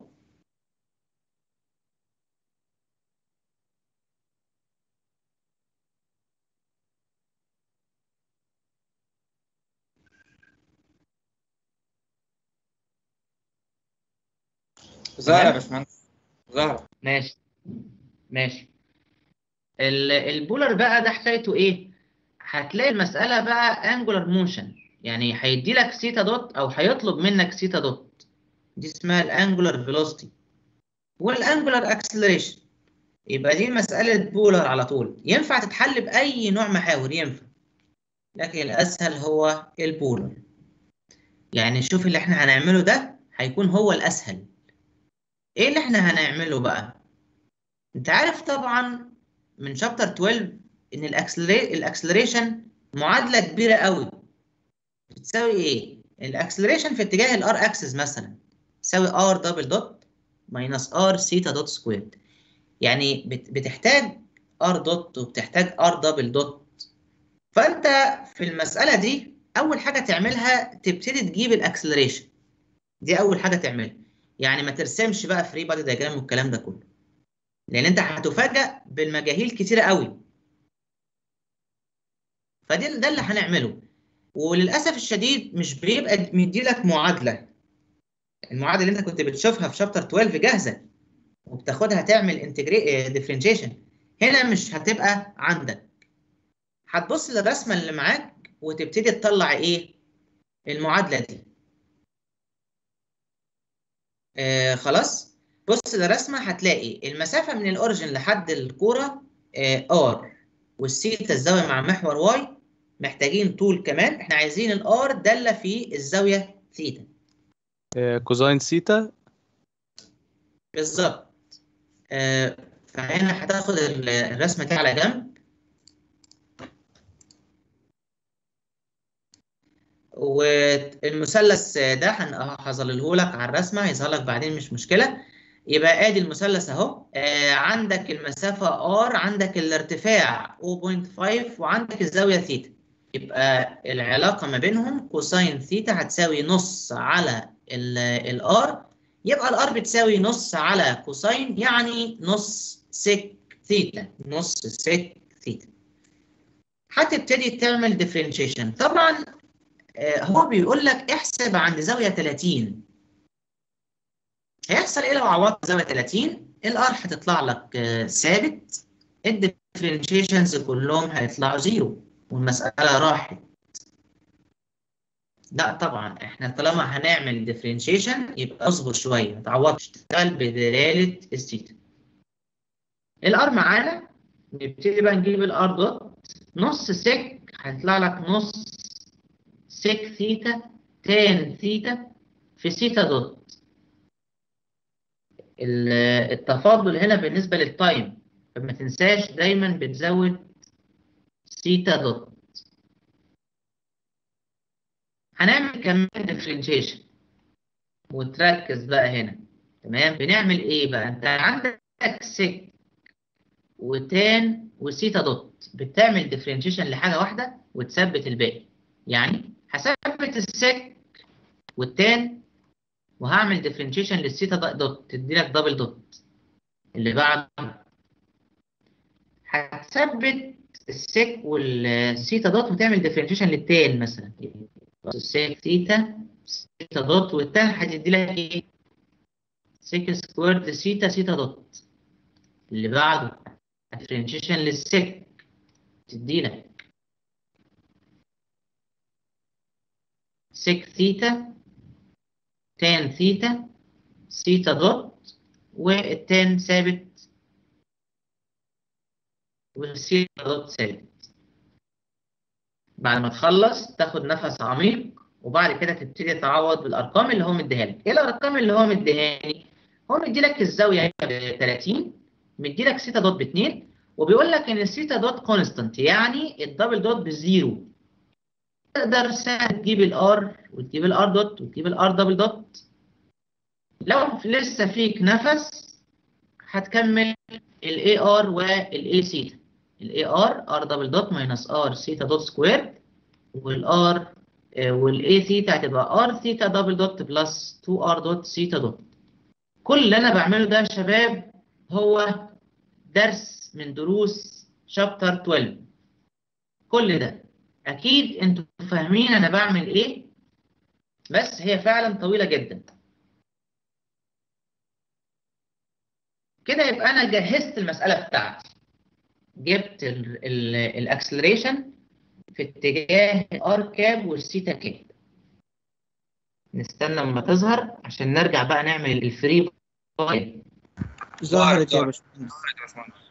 ظهر يا
تمام؟
باشمهندس ظهر
ماشي ماشي ال- البولر بقى ده حكايته ايه هتلاقي المساله بقى انجولار موشن يعني هيدي لك سيتا دوت او هيطلب منك سيتا دوت دي اسمها الانجولار فيلوسيتي والانجولار اكسلريشن يبقى دي مساله بولر على طول ينفع تتحل باي نوع محاور ينفع لكن الاسهل هو البولر يعني شوف اللي احنا هنعمله ده هيكون هو الاسهل ايه اللي احنا هنعمله بقى انت عارف طبعا من شابتر 12 ان الاكسلري الاكسلريشن معادله كبيره قوي بتساوي ايه الاكسلريشن في اتجاه الار اكسس مثلا تساوي ار دبل دوت ماينس ار سيتا دوت سكويرد يعني بت- بتحتاج ار دوت وبتحتاج ار دبل دوت فانت في المساله دي اول حاجه تعملها تبتدي تجيب الاكسلريشن دي اول حاجه تعملها يعني ما ترسمش بقى فري بادي دايجرام والكلام ده كله لان انت هتفاجأ بالمجاهيل كتيره قوي فدي ده اللي هنعمله وللاسف الشديد مش بيبقى مديلك معادله المعادله اللي انت كنت بتشوفها في شابتر 12 جاهزه وبتاخدها تعمل انتجري ديفرنشيشن هنا مش هتبقى عندك هتبص للرسمه اللي معاك وتبتدي تطلع ايه المعادله دي آه خلاص بص للرسمه هتلاقي المسافه من الاوريجن لحد الكوره ار والسيتا الزاويه مع محور واي محتاجين طول كمان احنا عايزين الار داله في الزاويه ثيتا
آه، كوزاين سيتا
بالظبط آه، فهنا هتاخد ال- الرسمه دي على جنب والمثلث ده هن- هظلله لك على الرسمه هيظهر لك بعدين مش مشكله يبقى ادي المثلث اهو آه، عندك المسافه ار عندك الارتفاع 0.5 وعندك الزاويه ثيتا يبقى العلاقه ما بينهم كوساين ثيتا هتساوي نص على الار يبقى الار بتساوي نص على كوساين يعني نص سيك ثيتا نص سيك ثيتا هتبتدي تعمل ديفرنشيشن طبعا آه، هو بيقول لك احسب عند زاويه 30 هيحصل ايه لو عوضت زاويه 30 الار هتطلع لك آه، ثابت الديفرنشيشنز كلهم هيطلعوا زيرو والمساله راحت لا طبعا احنا طالما هنعمل ديفرنشيشن يبقى اصبر شويه ما تعوضش تشتغل بدلاله الثيتا الار معانا نبتدي بقى نجيب الار دوت نص سيك هيطلع لك نص سيك ثيتا تان ثيتا في ثيتا دوت ال- التفاضل هنا بالنسبه للتايم فما تنساش دايما بتزود ثيتا دوت هنعمل كمان ديفرنشيشن وتركز بقى هنا تمام بنعمل ايه بقى انت عندك سيك وتان وسيتا دوت بتعمل ديفرنشيشن لحاجه واحده وتثبت الباقي يعني هثبت السيك والتان وهعمل ديفرنشيشن للسيتا دوت تدي لك دبل دوت اللي بعد هتثبت السيك والسيتا دوت وتعمل ديفرنشيشن للتان مثلا السيك ثيتا سيتا دوت والتان هتدي لك ايه؟ سيك سكويرد سيتا سيتا دوت اللي بعده ديفرنشيشن للسيك تدي لك سيك ثيتا تان ثيتا سيتا دوت والتان ثابت والسيتا دوت ثابت بعد ما تخلص تاخد نفس عميق وبعد كده تبتدي تعوض بالارقام اللي هو مديها لك ايه الارقام اللي هو مديها لي هو مدي لك الزاويه ب 30 مدي لك سيتا دوت ب 2 وبيقول لك ان السيتا دوت كونستانت يعني الدبل دوت بزيرو تقدر سهل تجيب الار وتجيب الار دوت وتجيب الار دبل دوت لو لسه فيك نفس هتكمل الاي ار والاي سيتا الاي ار ار دبل دوت ماينس ار سيتا دوت سكوير والار والاي ثيتا هتبقى ار ثيتا دبل دوت بلس 2 ار دوت سيتا دوت كل اللي انا بعمله ده يا شباب هو درس من دروس شابتر 12 كل ده اكيد انتوا فاهمين انا بعمل ايه بس هي فعلا طويله جدا كده يبقى انا جهزت المساله بتاعتي جبت الاكسلريشن في اتجاه الار كاب والسيتا كاب نستنى لما تظهر عشان نرجع بقى نعمل الفري باي
ظهرت يا
ظهرت.
باشمهندس
يا باشمهندس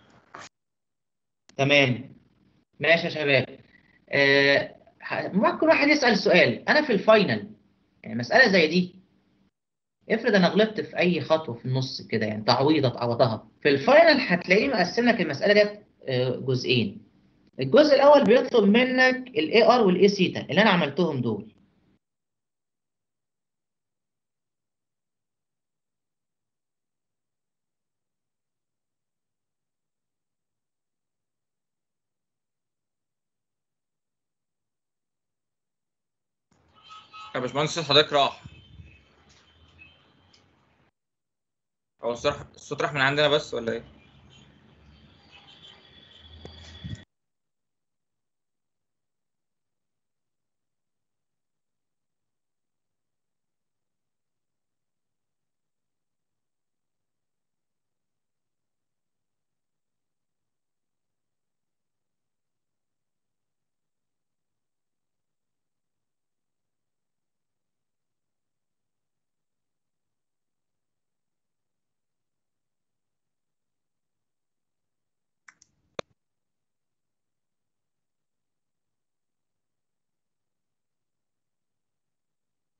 تمام ماشي يا شباب آه ه- ممكن واحد يسأل سؤال انا في الفاينل يعني مسألة زي دي افرض انا غلطت في اي خطوة في النص كده يعني تعويضة اتعوضها في الفاينل هتلاقيه مقسم لك المسألة ديت آه، جزئين الجزء الاول بيطلب منك الاي ار والاي سيتا اللي انا عملتهم دول
يا باشمهندس صوت حضرتك راح هو الصوت الصوت راح من عندنا بس ولا ايه؟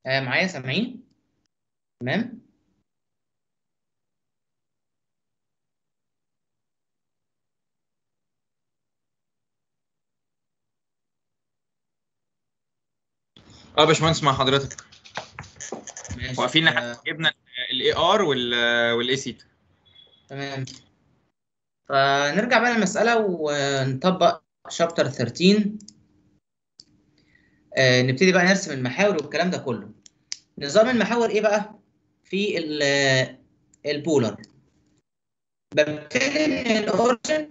آه معايا سامعين تمام
اه يا باشمهندس مع حضرتك
ماشي
واقفين
آه،
لحد جبنا الاي ار والاي سيتا
تمام فنرجع بقى للمسألة ونطبق شابتر 13 آه نبتدي بقى نرسم المحاور والكلام ده كله نظام المحاور ايه بقى في ال- البولر ببتدي من الاوريجن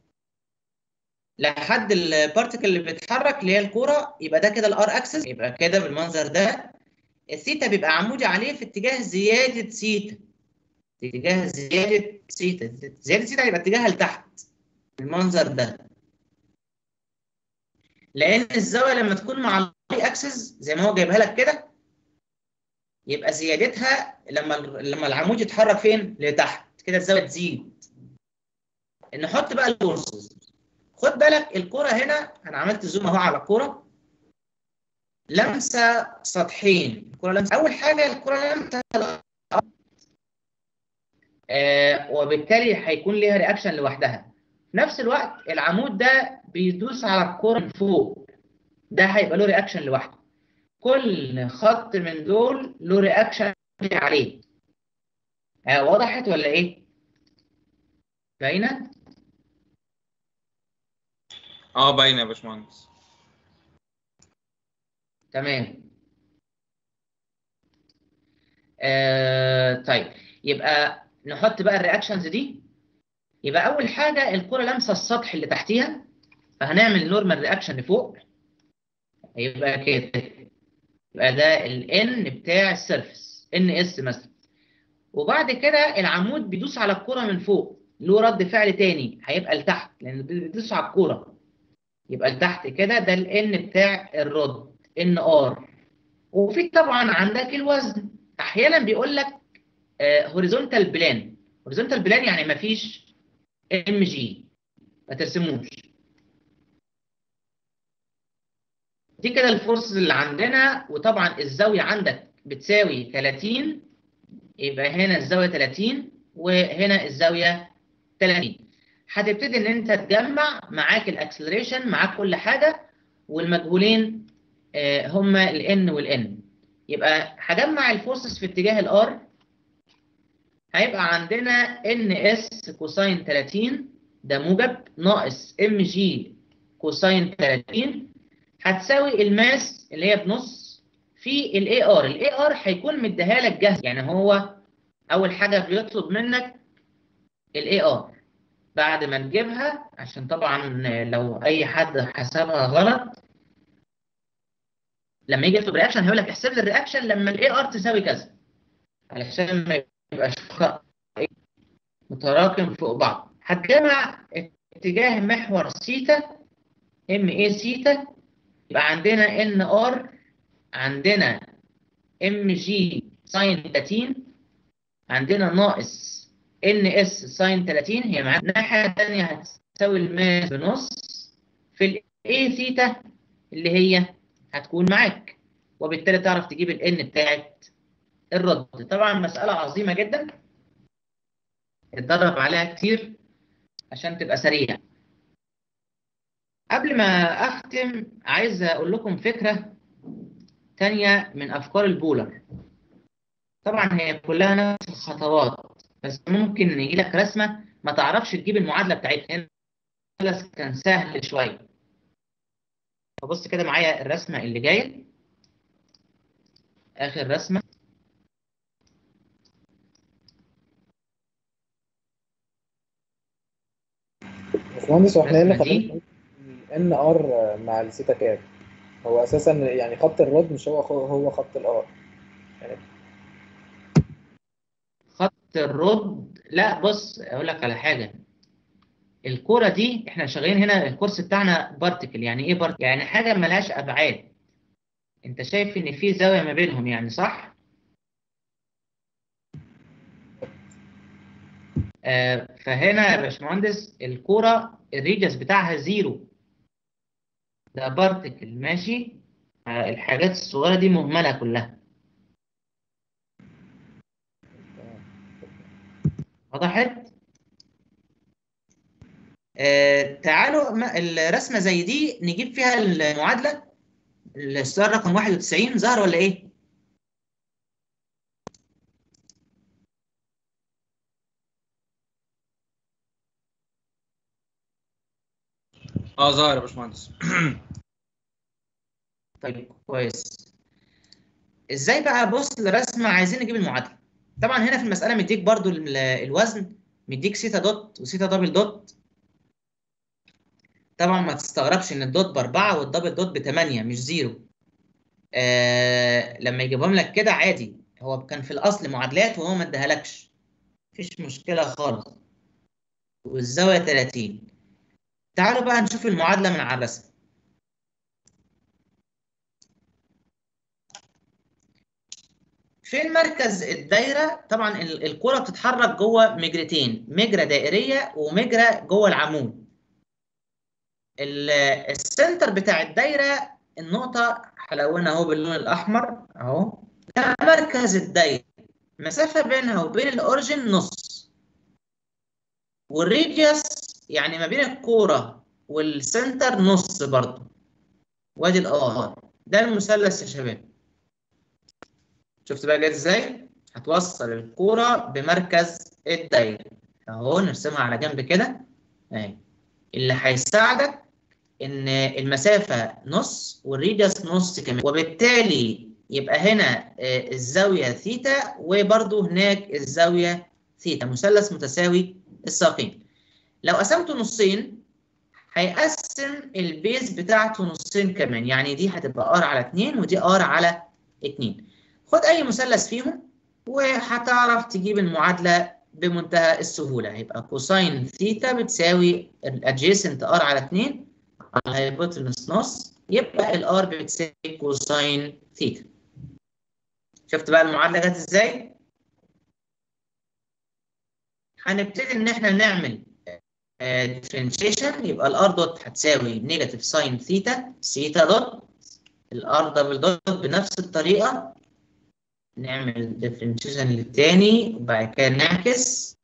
لحد البارتيكل اللي بيتحرك اللي هي الكوره يبقى ده كده الار اكسس يبقى كده بالمنظر ده الثيتا بيبقى عمودي عليه في اتجاه زياده سيتا اتجاه زياده سيتا زياده سيتا هيبقى اتجاهها لتحت بالمنظر ده لان الزاويه لما تكون مع الواي اكسس زي ما هو جايبها لك كده يبقى زيادتها لما لما العمود يتحرك فين لتحت كده الزاويه تزيد نحط بقى الفورسز خد بالك الكرة هنا انا عملت زوم اهو على الكرة لمسة سطحين الكرة لمسة اول حاجة الكرة لمسة الأرض. آه وبالتالي هيكون ليها رياكشن لوحدها في نفس الوقت العمود ده بيدوس على الكرة من فوق ده هيبقى له رياكشن لوحده كل خط من دول له رياكشن عليه آه وضحت ولا ايه؟ باينة؟
اه باينه يا باشمهندس
تمام آه طيب يبقى نحط بقى الرياكشنز دي يبقى اول حاجه الكره لامسه السطح اللي تحتيها فهنعمل نورمال رياكشن لفوق هيبقى كده يبقى ده الان بتاع السيرفس ان اس مثلا وبعد كده العمود بيدوس على الكره من فوق له رد فعل تاني هيبقى لتحت لان بيدوس على الكره يبقى لتحت كده ده الان بتاع الرد ان ار وفي طبعا عندك الوزن احيانا بيقول لك هوريزونتال بلان هوريزونتال بلان يعني ما فيش ام جي ما ترسموش دي كده الفورسز اللي عندنا وطبعا الزاويه عندك بتساوي 30 يبقى هنا الزاويه 30 وهنا الزاويه 30 هتبتدي ان انت تجمع معاك الاكسلريشن معاك كل حاجه والمجهولين آه، هما الان والان يبقى هجمع الفورسز في اتجاه الار هيبقى عندنا ان اس كوساين 30 ده موجب ناقص ام جي كوساين 30 هتساوي الماس اللي هي بنص في الاي ار الاي ار هيكون مديها لك جاهز يعني هو اول حاجه بيطلب منك الاي ار بعد ما تجيبها عشان طبعا لو اي حد حسبها غلط لما يجي يكتب رياكشن هيقول لك احسب لي الرياكشن لما الاي ار تساوي كذا علشان ما يبقاش خط متراكم فوق بعض هتجمع اتجاه محور سيتا ام اي سيتا يبقى عندنا ان ار عندنا ام جي ساين 30 عندنا ناقص ان اس ساين 30 هي معانا الناحيه الثانيه هتساوي الماس بنص في الاي ثيتا اللي هي هتكون معاك وبالتالي تعرف تجيب الان بتاعت الرد طبعا مساله عظيمه جدا اتدرب عليها كتير عشان تبقى سريع قبل ما اختم عايز اقول لكم فكره تانية من افكار البولر طبعا هي كلها نفس الخطوات بس ممكن يجي لك رسمه ما تعرفش تجيب المعادله بتاعتها هنا كان سهل شويه فبص كده معايا الرسمه اللي جايه اخر رسمه
باشمهندس واحنا هنا
الرسمة دي.
خلينا ان ار مع السيتا كاب هو اساسا يعني خط الرد مش هو هو خط الار يعني
خط الرد لا بص اقول لك على حاجه الكوره دي احنا شغالين هنا الكورس بتاعنا بارتكل يعني ايه بارتكل يعني حاجه ملهاش ابعاد انت شايف ان في زاويه ما بينهم يعني صح آه فهنا يا باشمهندس الكوره الريديوس بتاعها زيرو ده بارتكل ماشي آه الحاجات الصغيره دي مهمله كلها وضحت آه تعالوا ما- الرسمه زي دي نجيب فيها المعادله السؤال رقم 91 ظهر ولا ايه
اه ظاهر يا باشمهندس
طيب كويس ازاي بقى بص الرسمه عايزين نجيب المعادله طبعا هنا في المساله مديك برضو ال- الوزن مديك سيتا دوت وسيتا دبل دوت طبعا ما تستغربش ان الدوت باربعه والدبل دوت بثمانيه مش زيرو آه لما يجيبهم لك كده عادي هو كان في الاصل معادلات وهو ما اداهالكش مفيش مشكله خالص والزاويه 30 تعالوا بقى نشوف المعادله من على الرسم فين مركز الدايره طبعا ال- الكره بتتحرك جوه مجرتين مجرى دائريه ومجرى جوه العمود ال- السنتر بتاع الدايره النقطه هلونها اهو باللون الاحمر اهو ده مركز الدايره المسافه بينها وبين الاوريجن نص والريديوس يعني ما بين الكوره والسنتر نص برضه وادي الار ده المثلث يا شباب شفت بقى جاي ازاي هتوصل الكوره بمركز الدايره اهو نرسمها على جنب كده اهي اللي هيساعدك ان المسافه نص والريديوس نص كمان وبالتالي يبقى هنا آه، الزاويه ثيتا وبرده هناك الزاويه ثيتا مثلث متساوي الساقين لو قسمته نصين هيقسم البيز بتاعته نصين كمان يعني دي هتبقى ار على 2 ودي ار على 2 خد اي مثلث فيهم وهتعرف تجيب المعادله بمنتهى السهوله هيبقى كوساين ثيتا بتساوي الادجيسنت ار على 2 على الهايبوتنس نص يبقى الار بتساوي كوساين ثيتا شفت بقى المعادله جت ازاي هنبتدي ان احنا نعمل ديفرنشيشن يبقى الار دوت هتساوي نيجاتيف ساين ثيتا ثيتا دوت الار دبل دوت بنفس الطريقه نعمل ديفرنشيشن للتاني وبعد كده نعكس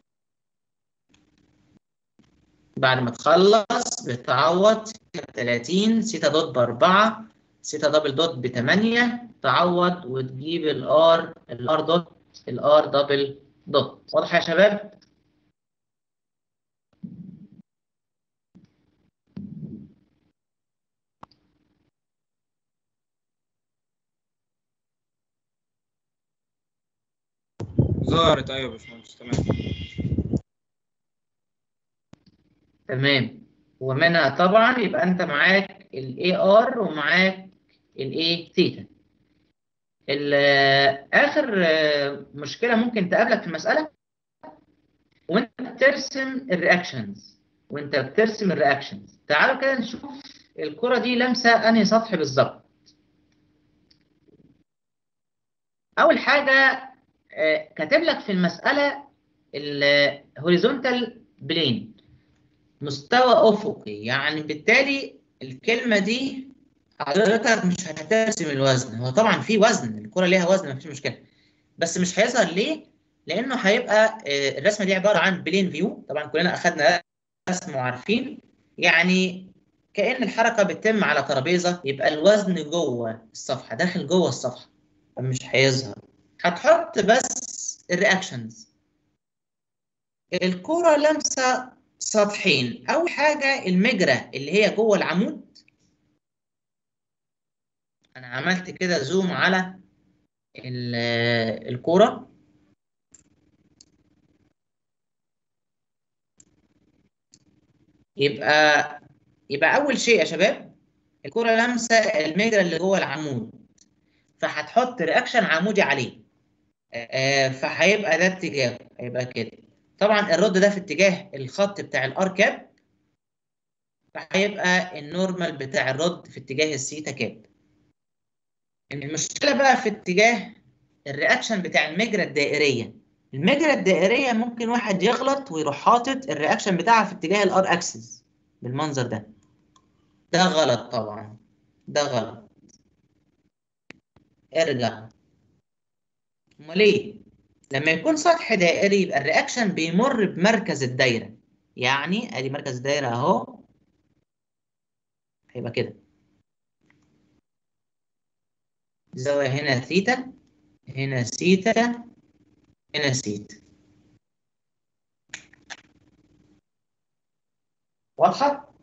بعد ما تخلص بتعوض 30 سيتا دوت بأربعة سيتا دبل دوت بثمانية تعوض وتجيب الار الار دوت الار دبل دوت واضح يا شباب؟
ظهرت ايوه يا باشمهندس تمام
تمام ومنها طبعا يبقى انت معاك الاي ار ومعاك الاي ثيتا اخر آه، مشكله ممكن تقابلك في المساله وانت بترسم الرياكشنز وانت بترسم الرياكشنز تعالوا كده نشوف الكره دي لامسه انهي سطح بالظبط اول حاجه آه، كاتب لك في المساله الهوريزونتال بلين مستوى افقي يعني بالتالي الكلمه دي حضرتك مش هترسم الوزن هو طبعا في وزن الكره ليها وزن مفيش مشكله بس مش هيظهر ليه لانه هيبقى آه، الرسمه دي عباره عن بلين فيو طبعا كلنا اخذنا رسم وعارفين يعني كأن الحركه بتتم على ترابيزه يبقى الوزن جوه الصفحه داخل جوه الصفحه فمش هيظهر هتحط بس الرياكشنز الكرة لامسة سطحين أول حاجة المجرى اللي هي جوه العمود أنا عملت كده زوم على ال- الكرة يبقى يبقى أول شيء يا شباب الكرة لامسة المجرى اللي جوه العمود فهتحط رياكشن عمودي عليه آه، فهيبقى ده اتجاهه هيبقى كده طبعا الرد ده في اتجاه الخط بتاع الار كاب فهيبقى النورمال بتاع الرد في اتجاه السيتا كاب المشكله بقى في اتجاه الرياكشن بتاع المجرى الدائريه المجرى الدائريه ممكن واحد يغلط ويروح حاطط الرياكشن بتاعها في اتجاه الار اكسس بالمنظر ده ده غلط طبعا ده غلط ارجع امال ايه لما يكون سطح دائري يبقى الرياكشن بيمر بمركز الدايره يعني ادي مركز الدايره اهو هيبقى كده زاويه هنا ثيتا هنا ثيتا هنا ثيتا واضحه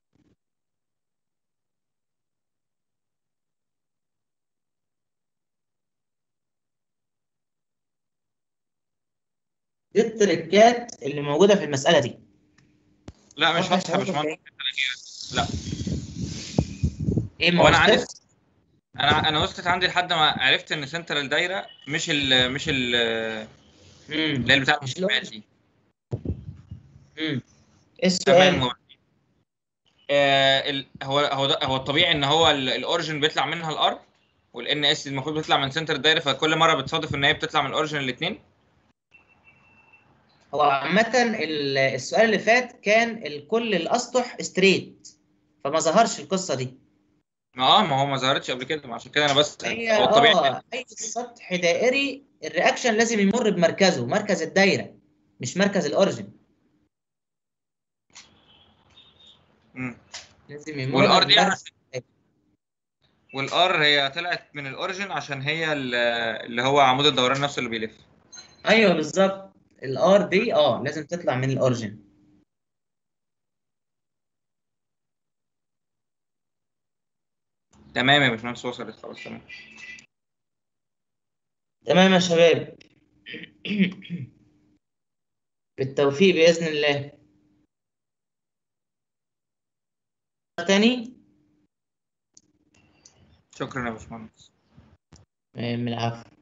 دي التريكات اللي موجوده في المساله دي
لا مش
واضحة يا
واضحه يا
شباب
باشمهندس لا
ايه ما
هو انا
وصلت؟
عارف انا انا وصلت عندي لحد ما عرفت ان سنترال دايره مش ال مش ال
مم.
اللي هي بتاعت
مش
الشمال دي
مم. ايه السؤال؟
تمام آه ال- هو هو ده هو الطبيعي ان هو ال- الاوريجن بيطلع منها الار والان اس المفروض بيطلع من سنتر الدايره فكل مره بتصادف ان هي بتطلع من الاوريجن الاثنين
هو عامة ال- السؤال اللي فات كان الكل الأسطح ستريت فما ظهرش القصة دي
ما اه ما هو ما ظهرتش قبل كده ما عشان كده انا بس
هي
هو الطبيعي
اه أي سطح دائري الرياكشن لازم يمر بمركزه مركز الدايرة مش مركز الأوريجن
مم.
لازم يمر
والار دي
بمركز
عشان- والار هي طلعت من الاوريجن عشان هي ال- اللي هو عمود الدوران نفسه اللي بيلف
أيوه بالظبط الار دي اه لازم تطلع من الأوريجن
تمام يا باشمهندس وصلت خلاص تمام
تمام يا شباب بالتوفيق بإذن الله تاني
شكرا يا باشمهندس
من العفو